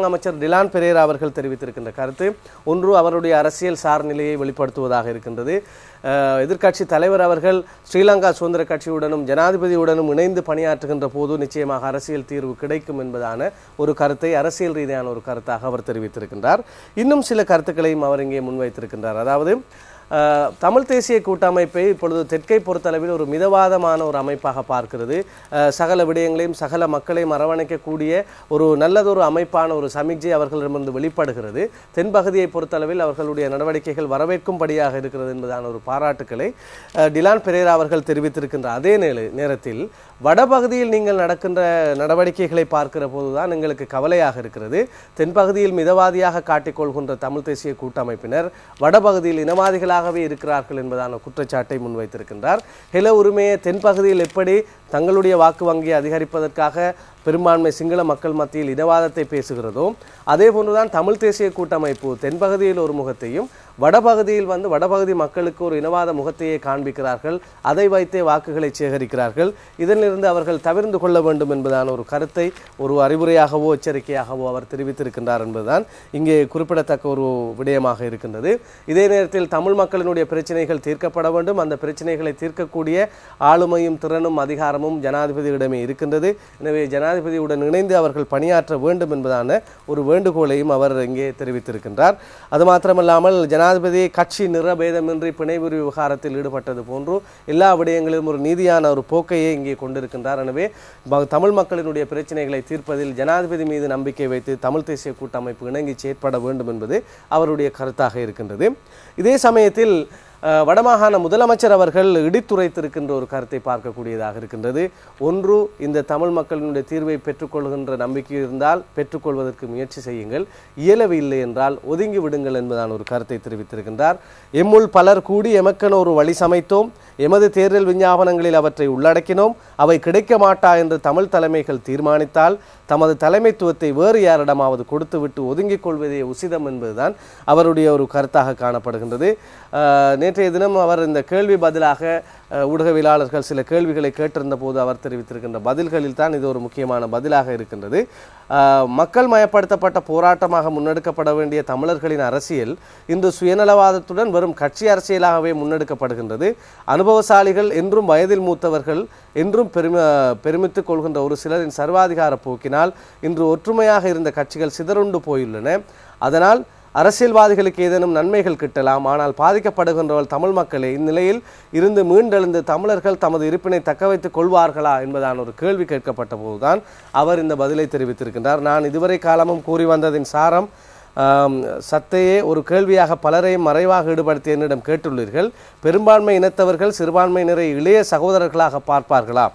டிலான் பெரேரா அவர்கள் தெரிவித்திருக்கின்ற கருத்து ஒன்று அவருடைய அரசியல் சார்நிலையை வெளிப்படுத்துவதாக இருக்கின்றது அஹ், எதிர்க்கட்சி தலைவர் அவர்கள் ஸ்ரீலங்கா சுதந்திர கட்சியுடனும் ஜனாதிபதியுடனும் இணைந்து பணியாற்றுகின்ற போது நிச்சயமாக அரசியல் தீர்வு கிடைக்கும் என்பதான ஒரு கருத்தை அரசியல் ரீதியான ஒரு கருத்தாக அவர் தெரிவித்திருக்கின்றார் இன்னும் சில கருத்துக்களையும் அவர் இங்கே முன்வைத்திருக்கின்றார் அதாவது அஹ், தமிழ் தேசிய கூட்டமைப்பை இப்பொழுது தெற்கை பொறுத்தளவில் ஒரு மிதவாதமான ஒரு அமைப்பாக பார்க்கிறது அஹ், சகல விடயங்களையும் சகல மக்களையும் அரவணைக்கக்கூடிய ஒரு நல்லதொரு அமைப்பான ஒரு சமிக்ஜை அவர்களிடமிருந்து வெளிப்படுகிறது தென்பகுதியை பொறுத்தளவில் அவர்களுடைய நடவடிக்கைகள் வரவேற்கும்படியாக இருக்கிறது என்பதான ஒரு பாராட்டுக்களை அஹ், டிலான் பெரேரா அவர்கள் தெரிவித்திருக்கின்ற அதே நேர- நேரத்தில் வடபகுதியில் நீங்கள் நடக்கின்ற நடவடிக்கைகளை பார்க்கிற போதுதான் எங்களுக்கு கவலையாக இருக்கிறது தென்பகுதியில் மிதவாதியாக காட்டிக்கொள்கின்ற தமிழ் தேசிய கூட்டமைப்பினர் வடபகுதியில் இனவாதிகளாகவே இருக்கிறார்கள் என்பதான குற்றச்சாட்டை முன்வைத்திருக்கின்றார் ஹெல உரிமையை தென்பகுதியில் எப்படி தங்களுடைய வாக்கு வங்கியை அதிகரிப்பதற்காக பெரும்பான்மை சிங்கள மக்கள் மத்தியில் இனவாதத்தை பேசுகிறதோ அதே போன்றுதான் தமிழ் தேசிய கூட்டமைப்பு தென்பகுதியில் ஒரு முகத்தையும் வடபகுதியில் வந்து வடபகுதி மக்களுக்கு ஒரு இனவாத முகத்தையே காண்பிக்கிறார்கள் அதை வைத்தே வாக்குகளை சேகரிக்கிறார்கள் இதனிலிருந்து அவர்கள் தவிர்ந்து கொள்ள வேண்டும் என்பதான ஒரு கருத்தை ஒரு அறிவுரையாகவோ எச்சரிக்கையாகவோ அவர் தெரிவித்திருக்கின்றார் என்பதுதான் இங்கே குறிப்பிடத்தக்க ஒரு விடயமாக இருக்கின்றது இதே நேரத்தில் தமிழ் மக்களினுடைய பிரச்சனைகள் தீர்க்கப்பட வேண்டும் அந்த பிரச்சனைகளை தீர்க்கக்கூடிய ஆளுமையும் திறனும் அதிகாரமும் ஜனாதிபதியிடமே இருக்கின்றது எனவே ஜனாதிபதியுடன் இணைந்து அவர்கள் பணியாற்ற வேண்டும் என்பதான ஒரு வேண்டுகோளையும் அவர் இங்கே தெரிவித்திருக்கின்றார் அது மாத்திரமல்லாமல் ஜனாதிபதி கட்சி நிறபேதமின்றி பிணைவுரி விவகாரத்தில் ஈடுபட்டது போன்று எல்லா விடயங்களிலும் ஒரு நீதியான ஒரு போக்கையே இங்கே கொண்டிருக்கின்றார் எனவே ம- தமிழ் மக்களினுடைய பிரச்சனைகளை தீர்ப்பதில் ஜனாதிபதி மீது நம்பிக்கை வைத்து தமிழ் தேசிய கூட்டமைப்பு இணங்கி செயற்பட வேண்டும் என்பது அவருடைய கருத்தாக இருக்கின்றது இதே சமயத்தில் அஹ், வடமாகாண முதலமைச்சர் அவர்கள் இடித்துரைத்திருக்கின்ற ஒரு கருத்தை பார்க்கக்கூடியதாக இருக்கின்றது ஒன்று இந்த தமிழ் மக்களினுடைய தீர்வை பெற்றுக்கொள்கின்ற நம்பிக்கை இருந்தால் பெற்றுக்கொள்வதற்கு முயற்சி செய்யுங்கள் இயலவில்லை என்றால் ஒதுங்கி விடுங்கள் என்பதான ஒரு கருத்தை தெரிவித்திருக்கின்றார் எம்முள் பலர் கூடி எமக்கென ஒரு வழி சமைத்தோம் எமது தேர்தல் விஞ்ஞாபனங்களில் அவற்றை உள்ளடக்கினோம் அவை கிடைக்க மாட்டா என்று தமிழ் தலைமைகள் தீர்மானித்தால் தமது தலைமைத்துவத்தை வேறு யாரிடமாவது கொடுத்துவிட்டு ஒதுங்கிக் கொள்வதே உசிதம் என்பதுதான் அவருடைய ஒரு கருத்தாக காணப்படுகின்றது ஆஹ், நேற்றைய தினம் அவர் இந்த கேள்வி பதிலாக அஹ், ஊடகவியலாளர்கள் சில கேள்விகளை கேட்டிருந்த போது அவர் தெரிவித்திருக்கின்ற பதில்களில் தான் இது ஒரு முக்கியமான பதிலாக இருக்கின்றது ஆஹ், மக்கள் மயப்படுத்தப்பட்ட போராட்டமாக முன்னெடுக்கப்பட வேண்டிய தமிழர்களின் அரசியல் இன்று சுயநலவாதத்துடன் வெறும் கட்சி அரசியலாகவே முன்னெடுக்கப்படுகின்றது அனுபவசாலிகள் என்றும் வயதில் மூத்தவர்கள் என்றும் பெரும பெருமித்துக் கொள்கின்ற ஒரு சிலரின் சர்வாதிகார போக்கினால் இன்று ஒற்றுமையாக இருந்த கட்சிகள் சிதறுண்டு போயுள்ளன அதனால் அரசியல்வாதிகளுக்கு ஏதேனும் நன்மைகள் கிட்டலாம் ஆனால் பாதிக்கப்படுகின்றவர்கள் தமிழ் மக்களே இந்நிலையில் இருந்து மீண்டெழுந்து தமிழர்கள் தமது இருப்பினை தக்க வைத்துக் கொள்வார்களா என்பதான ஒரு கேள்வி கேட்கப்பட்ட போதுதான் அவர் இந்த பதிலை தெரிவித்திருக்கின்றார் நான் இதுவரை காலமும் கூறி வந்ததின் சாரம் ஆம், சத்தையே ஒரு கேள்வியாக பலரையும் மறைவாக ஈடுபடுத்தி என்னிடம் கேட்டுள்ளீர்கள் பெரும்பான்மை இனத்தவர்கள் சிறுபான்மையினரை இளைய சகோதரர்களாக பார்ப்பார்களா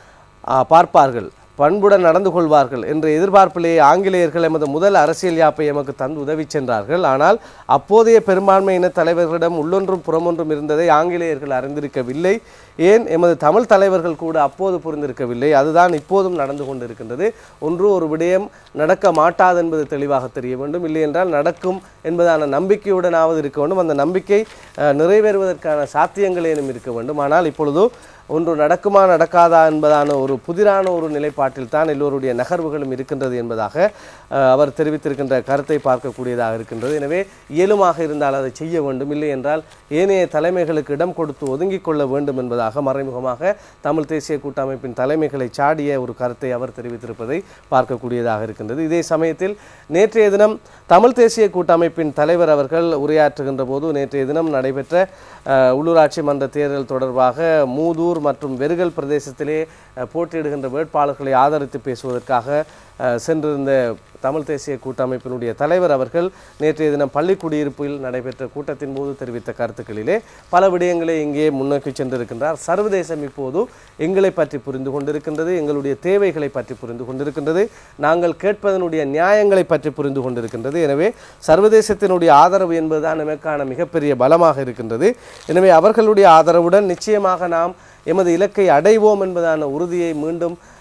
ஆ, பார்ப்பார்கள் பண்புடன் நடந்து கொள்வார்கள் என்ற எதிர்பார்ப்பிலேயே ஆங்கிலேயர்கள் எமது முதல் அரசியல் யாப்பை எமக்கு தந்து உதவி சென்றார்கள் ஆனால் அப்போதைய பெரும்பான்மையின தலைவர்களிடம் உள்ளொன்றும் புறமொன்றும் இருந்ததை ஆங்கிலேயர்கள் அறிந்திருக்கவில்லை ஏன் எமது தமிழ் தலைவர்கள் கூட அப்போது புரிந்திருக்கவில்லை அதுதான் இப்போதும் நடந்து கொண்டிருக்கின்றது ஒன்று ஒரு விடயம் நடக்க மாட்டாது என்பது தெளிவாக தெரிய வேண்டும் இல்லை என்றால் நடக்கும் என்பதான நம்பிக்கையுடனாவது இருக்க வேண்டும் அந்த நம்பிக்கை அஹ், நிறைவேறுவதற்கான சாத்தியங்கள் ஏனும் இருக்க வேண்டும் ஆனால் இப்பொழுது ஒன்று நடக்குமா நடக்காதா என்பதான ஒரு புதிரான ஒரு நிலைப்பாட்டில் தான் எல்லோருடைய நகர்வுகளும் இருக்கின்றது என்பதாக அஹ், அவர் தெரிவித்திருக்கின்ற கருத்தை பார்க்கக்கூடியதாக இருக்கின்றது எனவே இயலுமாக இருந்தால் அதை செய்ய வேண்டும் இல்லை என்றால் ஏனைய தலைமைகளுக்கு இடம் கொடுத்து ஒதுங்கிக் கொள்ள வேண்டும் என்பதாக மறைமுகமாக தமிழ் தேசிய கூட்டமைப்பின் தலைமைகளை சாடிய ஒரு கருத்தை அவர் தெரிவித்திருப்பதை பார்க்கக்கூடியதாக இருக்கின்றது இதே சமயத்தில் நேற்றைய தினம் தமிழ் தேசிய கூட்டமைப்பின் தலைவர் அவர்கள் உரையாற்றுகின்ற போது நேற்றைய தினம் நடைபெற்ற அஹ், உள்ளூராட்சி மன்ற தேர்தல் தொடர்பாக மூதூர் மற்றும் வெறுகல் பிரதேசத்திலே அஹ், போட்டியிடுகின்ற வேட்பாளர்களை ஆதரித்து பேசுவதற்காக அஹ், சென்றிருந்த தமிழ் தேசிய கூட்டமைப்பினுடைய தலைவர் அவர்கள் நேற்றைய தினம் பள்ளி குடியிருப்பில் நடைபெற்ற கூட்டத்தின் போது தெரிவித்த கருத்துக்களிலே பல விடயங்களை இங்கே முன்னோக்கி சென்றிருக்கின்றார் சர்வதேசம் இப்போது எங்களை பற்றி புரிந்து கொண்டிருக்கின்றது எங்களுடைய தேவைகளை பற்றி புரிந்து கொண்டிருக்கின்றது நாங்கள் கேட்பதனுடைய நியாயங்களை பற்றி புரிந்து கொண்டிருக்கின்றது எனவே சர்வதேசத்தினுடைய ஆதரவு என்பதுதான் நமக்கான மிகப்பெரிய பலமாக இருக்கின்றது எனவே அவர்களுடைய ஆதரவுடன் நிச்சயமாக நாம் எமது இலக்கை அடைவோம் என்பதான உறுதியை மீண்டும்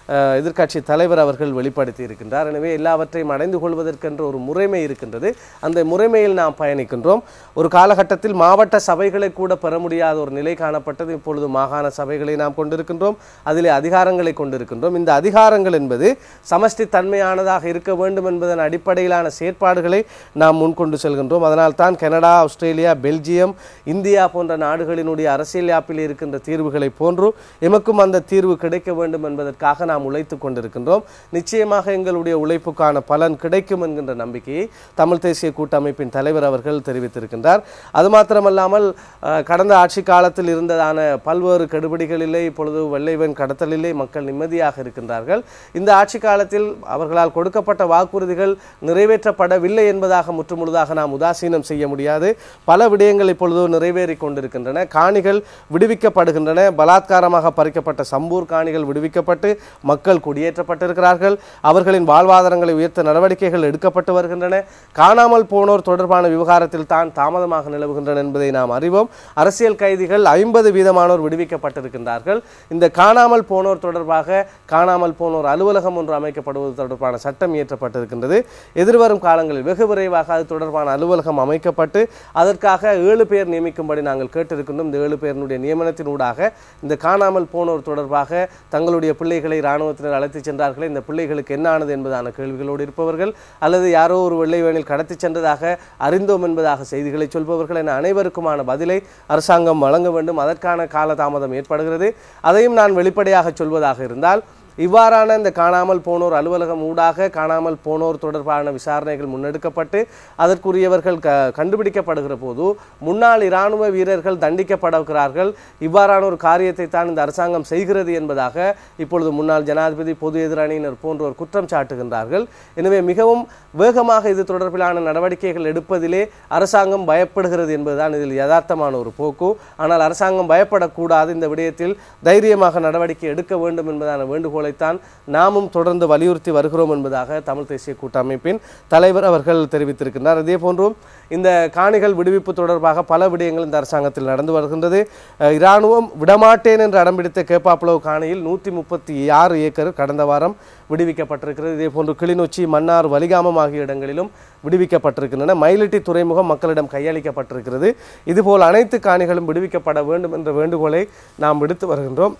அஹ், எதிர்க்கட்சி தலைவர் அவர்கள் வெளிப்படுத்தி இருக்கின்றார் எனவே எல்லாவற்றையும் அடைந்து கொள்வதற்கென்ற ஒரு முறைமை இருக்கின்றது அந்த முறைமையில் நாம் பயணிக்கின்றோம் ஒரு காலகட்டத்தில் மாவட்ட சபைகளை கூட பெற முடியாத ஒரு நிலை காணப்பட்டது இப்பொழுது மாகாண சபைகளை நாம் கொண்டிருக்கின்றோம் அதிலே அதிகாரங்களை கொண்டிருக்கின்றோம் இந்த அதிகாரங்கள் என்பது சமஷ்டி தன்மையானதாக இருக்க வேண்டும் என்பதன் அடிப்படையிலான செயற்பாடுகளை நாம் முன்கொண்டு செல்கின்றோம் அதனால் தான் கனடா ஆஸ்திரேலியா பெல்ஜியம் இந்தியா போன்ற நாடுகளினுடைய அரசியல் யாப்பில் இருக்கின்ற தீர்வுகளை போன்று எமக்கும் அந்த தீர்வு கிடைக்க வேண்டும் என்பதற்காக நாம் உழைத்துக் கொண்டிருக்கின்றோம் நிச்சயமாக எங்களுடைய உழைப்புக்கான பலன் கிடைக்கும் என்கின்ற நம்பிக்கையை தமிழ் தேசிய கூட்டமைப்பின் தலைவர் அவர்கள் தெரிவித்திருக்கின்றார் அது மாத்திரமல்லாமல் அஹ், கடந்த ஆட்சி காலத்தில் இருந்ததான பல்வேறு கெடுபிடிகளிலே இப்பொழுது வெள்ளைவன் கடத்தலிலே மக்கள் நிம்மதியாக இருக்கின்றார்கள் இந்த ஆட்சி காலத்தில் அவர்களால் கொடுக்கப்பட்ட வாக்குறுதிகள் நிறைவேற்றப்படவில்லை என்பதாக முற்றுமுழுதாக நாம் உதாசீனம் செய்ய முடியாது பல விடயங்கள் இப்பொழுது நிறைவேறி கொண்டிருக்கின்றன காணிகள் விடுவிக்கப்படுகின்றன பலாத்காரமாக பறிக்கப்பட்ட சம்பூர் காணிகள் விடுவிக்கப்பட்டு மக்கள் குடியேற்றப்பட்டிருக்கிறார்கள் அவர்களின் வாழ்வாதாரங்களை உயர்த்த நடவடிக்கைகள் எடுக்கப்பட்டு வருகின்றன காணாமல் போனோர் தொடர்பான விவகாரத்தில் தான் தாமதமாக நிலவுகின்றன என்பதை நாம் அறிவோம் அரசியல் கைதிகள் ஐம்பது வீதமானோர் விடுவிக்கப்பட்டிருக்கின்றார்கள் இந்த காணாமல் போனோர் தொடர்பாக காணாமல் போனோர் அலுவலகம் ஒன்று அமைக்கப்படுவது தொடர்பான சட்டம் இயற்றப்பட்டிருக்கின்றது எதிர்வரும் காலங்களில் வெகு விரைவாக அது தொடர்பான அலுவலகம் அமைக்கப்பட்டு அதற்காக ஏழு பேர் நியமிக்கும்படி நாங்கள் கேட்டிருக்கின்றோம் இந்த ஏழு பேரினுடைய நியமனத்தினூடாக இந்த காணாமல் போனோர் தொடர்பாக தங்களுடைய பிள்ளைகளை இராணுவத்தினர் அழைத்துச் சென்றார்களே இந்த பிள்ளைகளுக்கு என்ன ஆனது என்பதான கேள்விகளோடு இருப்பவர்கள் அல்லது யாரோ ஒரு வெள்ளை வேனில் கடத்திச் சென்றதாக அறிந்தோம் என்பதாக செய்திகளை சொல்பவர்கள் என அனைவருக்குமான பதிலை அரசாங்கம் வழங்க வேண்டும் அதற்கான காலதாமதம் ஏற்படுகிறது அதையும் நான் வெளிப்படையாக சொல்வதாக இருந்தால் இவ்வாறான இந்த காணாமல் போனோர் அலுவலகம் ஊடாக காணாமல் போனோர் தொடர்பான விசாரணைகள் முன்னெடுக்கப்பட்டு அதற்குரியவர்கள் க கண்டுபிடிக்கப்படுகிற போது முன்னாள் இராணுவ வீரர்கள் தண்டிக்கப்படுகிறார்கள் இவ்வாறான ஒரு காரியத்தை தான் இந்த அரசாங்கம் செய்கிறது என்பதாக இப்பொழுது முன்னாள் ஜனாதிபதி பொது எதிரணியினர் போன்றோர் குற்றம் சாட்டுகின்றார்கள் எனவே மிகவும் வேகமாக இது தொடர்பிலான நடவடிக்கைகள் எடுப்பதிலே அரசாங்கம் பயப்படுகிறது என்பதுதான் இதில் யதார்த்தமான ஒரு போக்கு ஆனால் அரசாங்கம் பயப்படக்கூடாது இந்த விடயத்தில் தைரியமாக நடவடிக்கை எடுக்க வேண்டும் என்பதான வேண்டுகோளைத்தான் நாமும் தொடர்ந்து வலியுறுத்தி வருகிறோம் என்பதாக தமிழ் தேசிய கூட்டமைப்பின் தலைவர் அவர்கள் தெரிவித்திருக்கின்றார் அதே போன்றும் இந்த காணிகள் விடுவிப்பு தொடர்பாக பல விடயங்கள் இந்த அரசாங்கத்தில் நடந்து வருகின்றது அஹ், இராணுவம் விடமாட்டேன் என்று அடம்பிடித்த கேப்பாப்புலவு காணியில் நூற்றி முப்பத்தி ஆறு ஏக்கர் கடந்த வாரம் விடுவிக்கப்பட்டிருக்கிறது இதே போன்று கிளிநொச்சி மன்னார் வலிகாமம் ஆகிய இடங்களிலும் விடுவிக்கப்பட்டிருக்கின்றன மயிலிட்டி துறைமுகம் மக்களிடம் கையளிக்கப்பட்டிருக்கிறது இதுபோல் அனைத்து காணிகளும் விடுவிக்கப்பட வேண்டும் என்ற வேண்டுகோளை நாம் விடுத்து வருகின்றோம்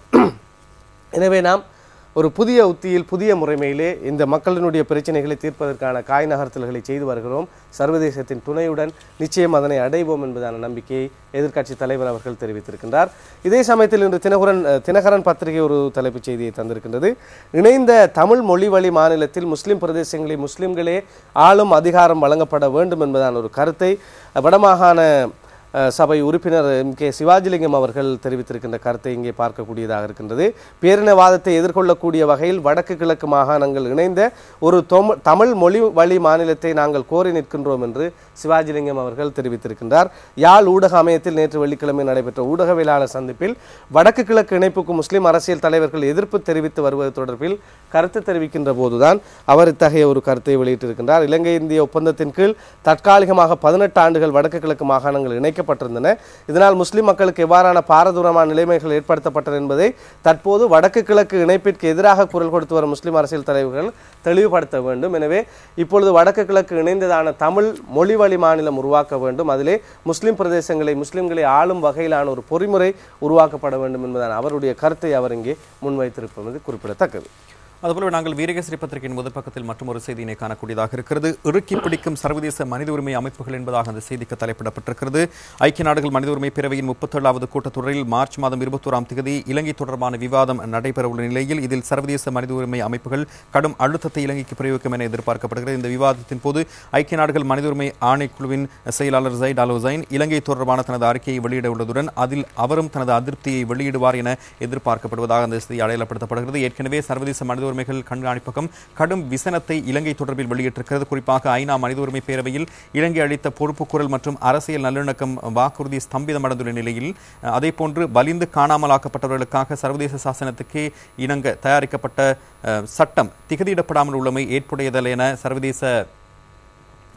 எனவே நாம் ஒரு புதிய உத்தியில் புதிய முறைமையிலே இந்த மக்களினுடைய பிரச்சனைகளை தீர்ப்பதற்கான காய் நகர்த்தல்களை செய்து வருகிறோம் சர்வதேசத்தின் துணையுடன் நிச்சயம் அதனை அடைவோம் என்பதான நம்பிக்கையை எதிர்க்கட்சி தலைவர் அவர்கள் தெரிவித்திருக்கின்றார் இதே சமயத்தில் இன்று தினகரன் அஹ், தினகரன் பத்திரிகை ஒரு தலைப்புச் செய்தியை தந்திருக்கின்றது இணைந்த தமிழ் மொழி வழி மாநிலத்தில் முஸ்லிம் பிரதேசங்களில் முஸ்லிம்களே ஆளும் அதிகாரம் வழங்கப்பட வேண்டும் என்பதான ஒரு கருத்தை அஹ், வடமாகாண அஹ், சபை உறுப்பினர் எம் கே சிவாஜிலிங்கம் அவர்கள் தெரிவித்திருக்கின்ற கருத்தை இங்கே பார்க்கக்கூடியதாக இருக்கின்றது பேரினவாதத்தை எதிர்கொள்ளக்கூடிய வகையில் வடக்கு கிழக்கு மாகாணங்கள் இணைந்த ஒரு தொம- தமிழ் மொழி வழி மாநிலத்தை நாங்கள் கோரி நிற்கின்றோம் என்று சிவாஜிலிங்கம் அவர்கள் தெரிவித்திருக்கின்றார் யாழ் ஊடக அமையத்தில் நேற்று வெள்ளிக்கிழமை நடைபெற்ற ஊடகவியலாளர் சந்திப்பில் வடக்கு கிழக்கு இணைப்புக்கு முஸ்லிம் அரசியல் தலைவர்கள் எதிர்ப்பு தெரிவித்து வருவது தொடர்பில் கருத்து தெரிவிக்கின்ற போதுதான் அவர் இத்தகைய ஒரு கருத்தை வெளியிட்டிருக்கின்றார் இலங்கை இந்திய ஒப்பந்தத்தின் கீழ் தற்காலிகமாக பதினெட்டு ஆண்டுகள் வடக்கு கிழக்கு மாகாணங்கள் இணைக்கப்பட்டிருந்தன இதனால் முஸ்லிம் மக்களுக்கு எவ்வாறான பாரதூரமான நிலைமைகள் ஏற்படுத்தப்பட்டன என்பதை தற்போது வடக்கு கிழக்கு இணைப்பிற்கு எதிராக குரல் கொடுத்து வரும் முஸ்லிம் அரசியல் தலைவர்கள் தெளிவுபடுத்த வேண்டும் எனவே இப்பொழுது வடக்கு கிழக்கு இணைந்ததான தமிழ் மொழி வழி மாநிலம் உருவாக்க வேண்டும் அதிலே முஸ்லிம் பிரதேசங்களை முஸ்லிம்களை ஆளும் வகையிலான ஒரு பொறிமுறை உருவாக்கப்பட வேண்டும் என்பதான அவருடைய கருத்தை அவர் இங்கே முன்வைத்திருப்பது குறிப்பிடத்தக்கது அதுபோல நாங்கள் வீரகேசரி பத்திரிகையின் முதல் பக்கத்தில் மற்றும் ஒரு செய்தியினை காணக்கூடியதாக இருக்கிறது இறுக்கி பிடிக்கும் சர்வதேச மனித உரிமை அமைப்புகள் என்பதாக அந்த செய்திக்கு தலைப்பிடப்பட்டிருக்கிறது ஐக்கிய நாடுகள் மனித உரிமை பேரவையின் முப்பத்தேழாவது கூட்டத்தொடரில் மார்ச் மாதம் இருபத்தோராம் தேதி இலங்கை தொடர்பான விவாதம் நடைபெறவுள்ள நிலையில் இதில் சர்வதேச மனித உரிமை அமைப்புகள் கடும் அழுத்தத்தை இலங்கைக்கு பிரயோகிக்கும் என எதிர்பார்க்கப்படுகிறது இந்த விவாதத்தின் போது ஐக்கிய நாடுகள் மனித உரிமை ஆணைக்குழுவின் செயலாளர் ஜைட் அலோசைன் இலங்கை தொடர்பான தனது அறிக்கையை வெளியிட உள்ளதுடன் அதில் அவரும் தனது அதிருப்தியை வெளியிடுவார் என எதிர்பார்க்கப்படுவதாக அந்த செய்தி அடையாளப்படுத்தப்படுகிறது ஏற்கனவே சர்வதேச மனித உரிமைகள் கண்காணிப்பகம் கடும் விசனத்தை இலங்கை தொடர்பில் வெளியிட்டிருக்கிறது குறிப்பாக ஐநா மனித உரிமை பேரவையில் இலங்கை அளித்த பொறுப்புக்குரல் மற்றும் அரசியல் நல்லிணக்கம் வாக்குறுதி ஸ்தம்பிதமடைந்துள்ள நிலையில் அஹ், அதேபோன்று வலிந்து காணாமலாக்கப்பட்டவர்களுக்காக சர்வதேச சாசனத்துக்கே இணங்க தயாரிக்கப்பட்ட அஹ், சட்டம் திகதியிடப்படாமல் உள்ளமை ஏற்புடையதல்ல என சர்வதேச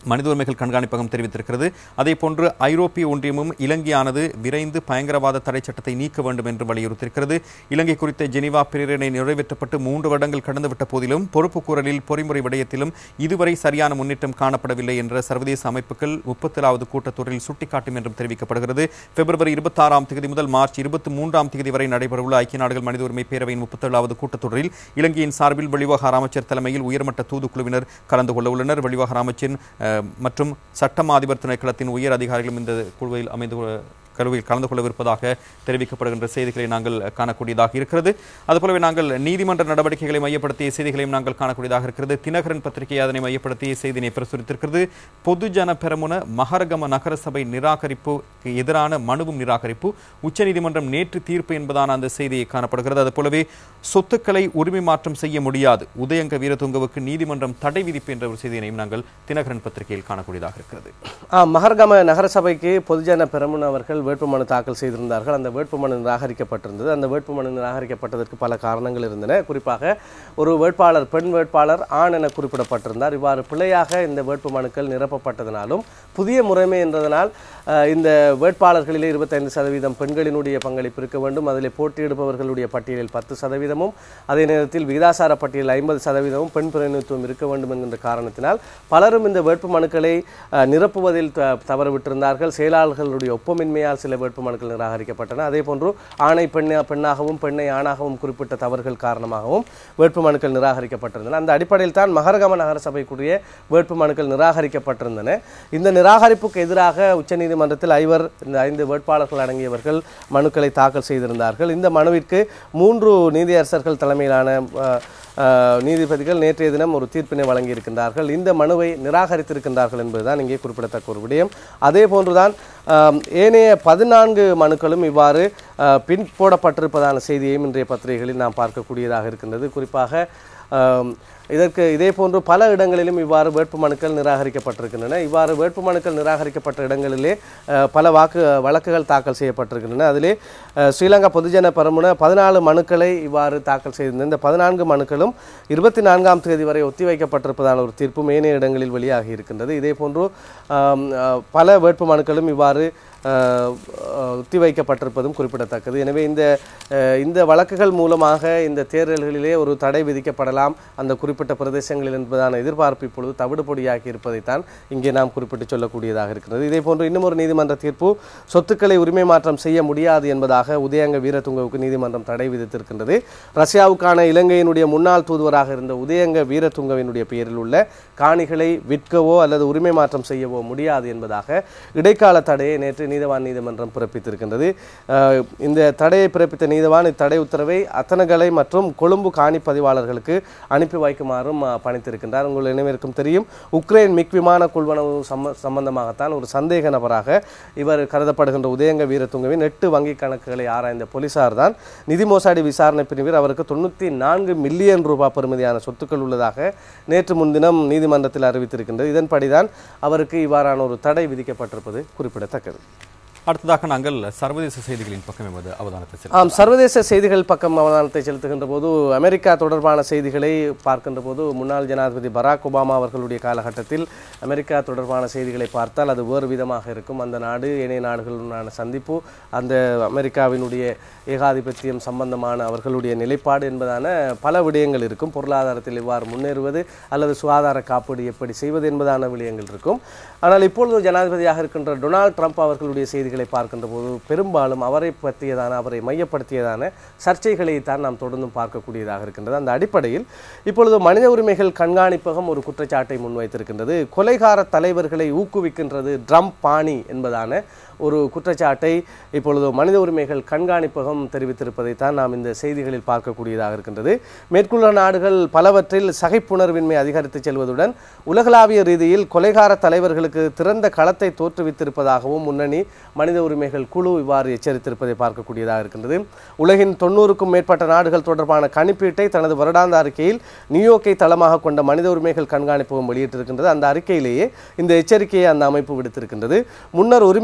மனித உரிமைகள் கண்காணிப்பகம் தெரிவித்திருக்கிறது அதே போன்று ஐரோப்பிய ஒன்றியமும் இலங்கையானது விரைந்து பயங்கரவாத தடை சட்டத்தை நீக்க வேண்டும் என்று வலியுறுத்தியிருக்கிறது இலங்கை குறித்த ஜெனீவா பிரேரணை நிறைவேற்றப்பட்டு மூன்று வருடங்கள் கடந்துவிட்ட போதிலும் பொறுப்புக்கூறலில் பொறிமுறை விடயத்திலும் இதுவரை சரியான முன்னேற்றம் காணப்படவில்லை என்ற சர்வதேச அமைப்புகள் முப்பத்தேழாவது கூட்டத்தொடரில் சுட்டிக்காட்டும் என்றும் தெரிவிக்கப்படுகிறது பிப்ரவரி இருபத்தாறாம் தேதி முதல் மார்ச் இருபத்தி மூன்றாம் தேதி வரை நடைபெறவுள்ள ஐக்கிய நாடுகள் மனித உரிமை பேரவையின் முப்பத்தேழாவது கூட்டத்தொடரில் இலங்கையின் சார்பில் வெளிவகார அமைச்சர் தலைமையில் உயர்மட்ட தூதுக்குழுவினர் கலந்து கொள்ள உள்ளனர் வெளிவகார அமைச்சின் அஹ், மற்றும் சட்டமா அதிபர் திணைக்களத்தின் உயர் அதிகாரிகளும் இந்த குழுவில் அமைந்து கொள்ள- கருவில் கலந்து கொள்ளவிருப்பதாக தெரிவிக்கப்படுகின்ற செய்திகளை நாங்கள் காணக்கூடியதாக இருக்கிறது அதுபோலவே நாங்கள் நீதிமன்ற நடவடிக்கைகளை மையப்படுத்திய செய்திகளையும் நாங்கள் காணக்கூடியதாக இருக்கிறது தினகரன் பத்திரிகை அதனை மையப்படுத்திய செய்தியினை பிரசுரித்திருக்கிறது பொதுஜன பெரமுன மகரகம நகரசபை நிராகரிப்புக்கு எதிரான மனுவும் நிராகரிப்பு உச்சநீதிமன்றம் நேற்று தீர்ப்பு என்பதான அந்த செய்தி காணப்படுகிறது அதுபோலவே சொத்துக்களை உரிமை மாற்றம் செய்ய முடியாது உதயங்க வீரதுங்கவுக்கு நீதிமன்றம் தடை விதிப்பு என்ற ஒரு செய்தியினையும் நாங்கள் தினகரன் பத்திரிகையில் காணக்கூடியதாக இருக்கிறது ஆ, மகர்கம நகரசபைக்கு பொதுஜன பெரமுன் அவர்கள் வேட்புமனு தாக்கல் செய்திருந்தார்கள் அந்த வேட்புமனு நிராகரிக்கப்பட்டிருந்தது அந்த வேட்புமனு நிராகரிக்கப்பட்டதற்கு பல காரணங்கள் இருந்தன குறிப்பாக ஒரு வேட்பாளர் பெண் வேட்பாளர் ஆண் என குறிப்பிடப்பட்டிருந்தார் இவ்வாறு பிழையாக இந்த வேட்புமனுக்கள் நிரப்பப்பட்டதனாலும் புதிய முறைமை என்றதனால் ஆ, இந்த வேட்பாளர்களிலே இருபத்தைந்து சதவீதம் பெண்களினுடைய பங்களிப்பு இருக்க வேண்டும் அதில் போட்டியிடுபவர்களுடைய பட்டியலில் பத்து சதவீதமும் அதே நேரத்தில் விகிதாசார பட்டியலில் ஐம்பது சதவீதமும் பெண் பிரதிநிதித்துவம் இருக்க வேண்டும் என்கின்ற காரணத்தினால் பலரும் இந்த வேட்பு மனுக்களை அஹ், நிரப்புவதில் த- தவறு விட்டிருந்தார்கள் செயலாளர்களுடைய ஒப்பமின்மையால் சில வேட்பு மனுக்கள் நிராகரிக்கப்பட்டன அதே போன்று ஆணை பெண்ணை பெண்ணாகவும் பெண்ணை ஆணாகவும் குறிப்பிட்ட தவறுகள் காரணமாகவும் வேட்பு மனுக்கள் நிராகரிக்கப்பட்டிருந்தன அந்த அடிப்படையில் தான் மகரகம நகரசபைக்குரிய வேட்பு மனுக்கள் நிராகரிக்கப்பட்டிருந்தன இந்த நிராகரிப்புக்கு எதிராக உச்சநீதிமன்றத்தில் ஐவர் இந்த ஐந்து வேட்பாளர்கள் அடங்கியவர்கள் மனுக்களை தாக்கல் செய்திருந்தார்கள் இந்த மனுவிற்கு மூன்று நீதியரசர்கள் தலைமையிலான அஹ், அஹ், நீதிபதிகள் நேற்றைய தினம் ஒரு தீர்ப்பினை வழங்கியிருக்கின்றார்கள் இந்த மனுவை நிராகரித்திருக்கின்றார்கள் என்பதுதான் இங்கே குறிப்பிடத்தக்க ஒரு விடயம் அதே போன்றுதான் ஆம், ஏனைய பதினான்கு மனுக்களும் இவ்வாறு அஹ், பின் போடப்பட்டிருப்பதான செய்தியையும் இன்றைய பத்திரிகைகளில் நாம் பார்க்கக்கூடியதாக இருக்கின்றது குறிப்பாக ஆம், இதற்கு இதே போன்று பல இடங்களிலும் இவ்வாறு வேட்புமனுக்கள் நிராகரிக்கப்பட்டிருக்கின்றன இவ்வாறு வேட்புமனுக்கள் நிராகரிக்கப்பட்ட இடங்களிலே அஹ், பல வாக்கு வழக்குகள் தாக்கல் செய்யப்பட்டிருக்கின்றன அதிலே அஹ், ஸ்ரீலங்கா பொதுஜன பரமுன பதினாலு மனுக்களை இவ்வாறு தாக்கல் செய்திருந்த இந்த பதினான்கு மனுக்களும் இருபத்தி நான்காம் தேதி வரை ஒத்திவைக்கப்பட்டிருப்பதான ஒரு தீர்ப்பும் ஏனைய இடங்களில் வெளியாகி இருக்கின்றது இதே போன்று ஆம், அஹ், பல வேட்பு மனுக்களும் இவ்வாறு அஹ், அஹ், ஒத்திவைக்கப்பட்டிருப்பதும் குறிப்பிடத்தக்கது எனவே இந்த அஹ், இந்த வழக்குகள் மூலமாக இந்த தேர்தல்களிலே ஒரு தடை விதிக்கப்படலாம் அந்த குறிப்பிட்ட பிரதேசங்களில் என்பதான எதிர்பார்ப்பு இப்பொழுது தவிடுபொடியாகி இருப்பதைத்தான் இங்கே நாம் குறிப்பிட்டு சொல்லக்கூடியதாக இருக்கிறது இதே போன்று இன்னும் ஒரு நீதிமன்ற தீர்ப்பு சொத்துக்களை உரிமை மாற்றம் செய்ய முடியாது என்பதாக உதயங்க வீரதுங்கவுக்கு நீதிமன்றம் தடை விதித்திருக்கின்றது ரஷ்யாவுக்கான இலங்கையினுடைய முன்னாள் தூதுவராக இருந்த உதயங்க வீரதுங்கவினுடைய பெயரில் உள்ள காணிகளை விற்கவோ அல்லது உரிமை மாற்றம் செய்யவோ முடியாது என்பதாக இடைக்கால தடையை நேற்று நீதவான் நீதிமன்றம் பிறப்பித்திருக்கின்றது அஹ், இந்த தடையை பிறப்பித்த நீதவான் இத்தடை உத்தரவை அத்தனகலை மற்றும் கொழும்பு காணி பதிவாளர்களுக்கு அனுப்பி வைக்குமாறும் அஹ், பணித்திருக்கின்றார் உங்கள் நினைவிற்கும் தெரியும் உக்ரைன் மிக் விமான கொள்வனவு சம்ம சம்பந்தமாகத்தான் ஒரு சந்தேக நபராக இவர் கருதப்படுகின்ற உதயங்க வீரதுங்கவின் எட்டு வங்கி கணக்குகளை ஆராய்ந்த போலீசார் தான் நிதி மோசடி விசாரணை பிரிவில் அவருக்கு தொண்ணூற்றி நான்கு மில்லியன் ரூபாய் பெறுமதியான சொத்துக்கள் உள்ளதாக நேற்று முன்தினம் நீதிமன்றத்தில் அறிவித்திருக்கின்றது இதன்படிதான் அவருக்கு இவ்வாறான ஒரு தடை விதிக்கப்பட்டிருப்பது குறிப்பிடத்தக்கது அடுத்ததாக நாங்கள் சர்வதேச செய்திகளின் பக்கம் எமது அவதானத்தை செலுத்துவோம். ஆம் சர்வதேச செய்திகள் பக்கம் அவதானத்தை செலுத்துகின்ற போது அமெரிக்கா தொடர்பான செய்திகளை பார்க்கின்ற போது முன்னாள் ஜனாதிபதி பராக் ஒபாமா அவர்களுடைய காலகட்டத்தில் அமெரிக்கா தொடர்பான செய்திகளை பார்த்தால் அது வேறு விதமாக இருக்கும் அந்த நாடு ஏனைய நாடுகளுடனான சந்திப்பு அந்த அமெரிக்காவினுடைய ஏகாதிபத்தியம் சம்பந்தமான அவர்களுடைய நிலைப்பாடு என்பதான பல விடயங்கள் இருக்கும் பொருளாதாரத்தில் எவ்வாறு முன்னேறுவது அல்லது சுகாதார காப்பீடு எப்படி செய்வது என்பதான விடயங்கள் இருக்கும் ஆனால் இப்பொழுது ஜனாதிபதியாக இருக்கின்ற டொனால்ட் ட்ரம்ப் அவர்களுடைய செய்திகளை பார்க்கின்ற போது பெரும்பாலும் அவரை பற்றியதான அவரை மையப்படுத்தியதான சர்ச்சைகளை தான் நாம் தொடர்ந்தும் பார்க்கக்கூடியதாக இருக்கின்றது அந்த அடிப்படையில் இப்பொழுது மனித உரிமைகள் கண்காணிப்பகம் ஒரு குற்றச்சாட்டை முன்வைத்திருக்கின்றது கொலைகார தலைவர்களை ஊக்குவிக்கின்றது ட்ரம்ப் பாணி என்பதான ஒரு குற்றச்சாட்டை இப்பொழுது மனித உரிமைகள் கண்காணிப்பகம் தெரிவித்திருப்பதை தான் நாம் இந்த செய்திகளில் பார்க்கக்கூடியதாக இருக்கின்றது மேற்குள்ள நாடுகள் பலவற்றில் சகைப்புணர்வின்மை அதிகரித்து செல்வதுடன் உலகளாவிய ரீதியில் கொலைகார தலைவர்களுக்கு திறந்த களத்தை தோற்றுவித்திருப்பதாகவும் முன்னணி மனித உரிமைகள் குழு இவ்வாறு எச்சரித்திருப்பதை பார்க்கக்கூடியதாக இருக்கின்றது உலகின் தொண்ணூறுக்கும் மேற்பட்ட நாடுகள் தொடர்பான கணிப்பீட்டை தனது வருடாந்த அறிக்கையில் நியூயோர்க்கை தளமாக கொண்ட மனித உரிமைகள் கண்காணிப்பகம் வெளியிட்டிருக்கின்றது அந்த அறிக்கையிலேயே இந்த எச்சரிக்கையை அந்த அமைப்பு விடுத்திருக்கின்றது முன்னர் உரிமைகள் தொடர்பான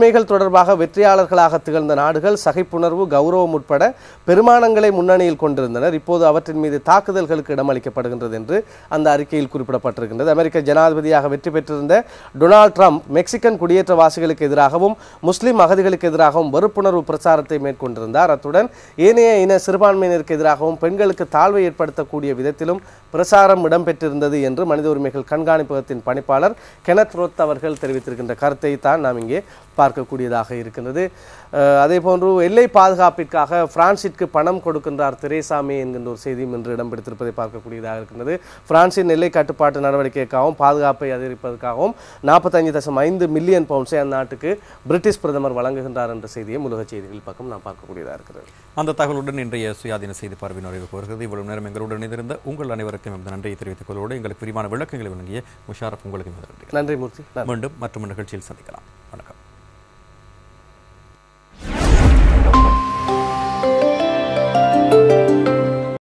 தொடர்பாக வெற்றியாளர்களாக திகழ்ந்த நாடுகள் சகைப்புணர்வு கௌரவம் உட்பட பெருமானங்களை முன்னணியில் கொண்டிருந்தனர் இப்போது அவற்றின் மீது தாக்குதல்களுக்கு இடமளிக்கப்படுகின்றது என்று அந்த அறிக்கையில் குறிப்பிடப்பட்டிருக்கின்றது அமெரிக்க ஜனாதிபதியாக வெற்றி பெற்றிருந்த டொனால்ட் ட்ரம்ப் மெக்சிகன் குடியேற்றவாசிகளுக்கு எதிராகவும் முஸ்லிம் அகதிகளுக்கு எதிராகவும் வெறுப்புணர்வு பிரச்சாரத்தை மேற்கொண்டிருந்தார் அத்துடன் ஏனைய இன சிறுபான்மையினருக்கு எதிராகவும் பெண்களுக்கு தாழ்வை ஏற்படுத்தக்கூடிய விதத்திலும் பிரசாரம் இடம்பெற்றிருந்தது என்று மனித உரிமைகள் கண்காணிப்பகத்தின் பணிப்பாளர் கெனத் ரோத் அவர்கள் தெரிவித்திருக்கின்ற கருத்தை தான் நாம் இங்கே பார்க்கக்கூடியதாக இருக்கின்றது அஹ், அதே போன்று எல்லை பாதுகாப்பிற்காக பிரான்சிற்கு பணம் கொடுக்கின்றார் தெரேசாமே என்கின்ற ஒரு செய்தியும் இன்று இடம்பெடுத்திருப்பதை பார்க்கக்கூடியதாக இருக்கின்றது பிரான்சின் எல்லை கட்டுப்பாட்டு நடவடிக்கைக்காகவும் பாதுகாப்பை அதிகரிப்பதற்காகவும் நாற்பத்தஞ்சு தசம் ஐந்து மில்லியன் பவுண்ட்ஸை அந்நாட்டுக்கு பிரிட்டிஷ் பிரதமர் வழங்குகின்றார் என்ற செய்தியை உலக செய்திகள் பக்கம் நாம் பார்க்கக்கூடியதாக இருக்கிறது அந்த தகவலுடன் இன்றைய சுயாதீன செய்தி பார்வை நிறைவுக்கு வருகிறது இவ்வளவு நேரம் எங்களுடன் இணைந்திருந்த உங்கள் அனைவருக்கும் எமது நன்றியை தெரிவித்துக் கொள்வோடு எங்களுக்கு விரிவான விளக்கங்களை வழங்கிய முஷாரப் உங்களுக்கு எமது நன்றி நன்றி மூர்த்தி நன்றி மீண்டும் மற்றொரு நிகழ்ச்சியில் சந்திக்கலாம் வணக்கம்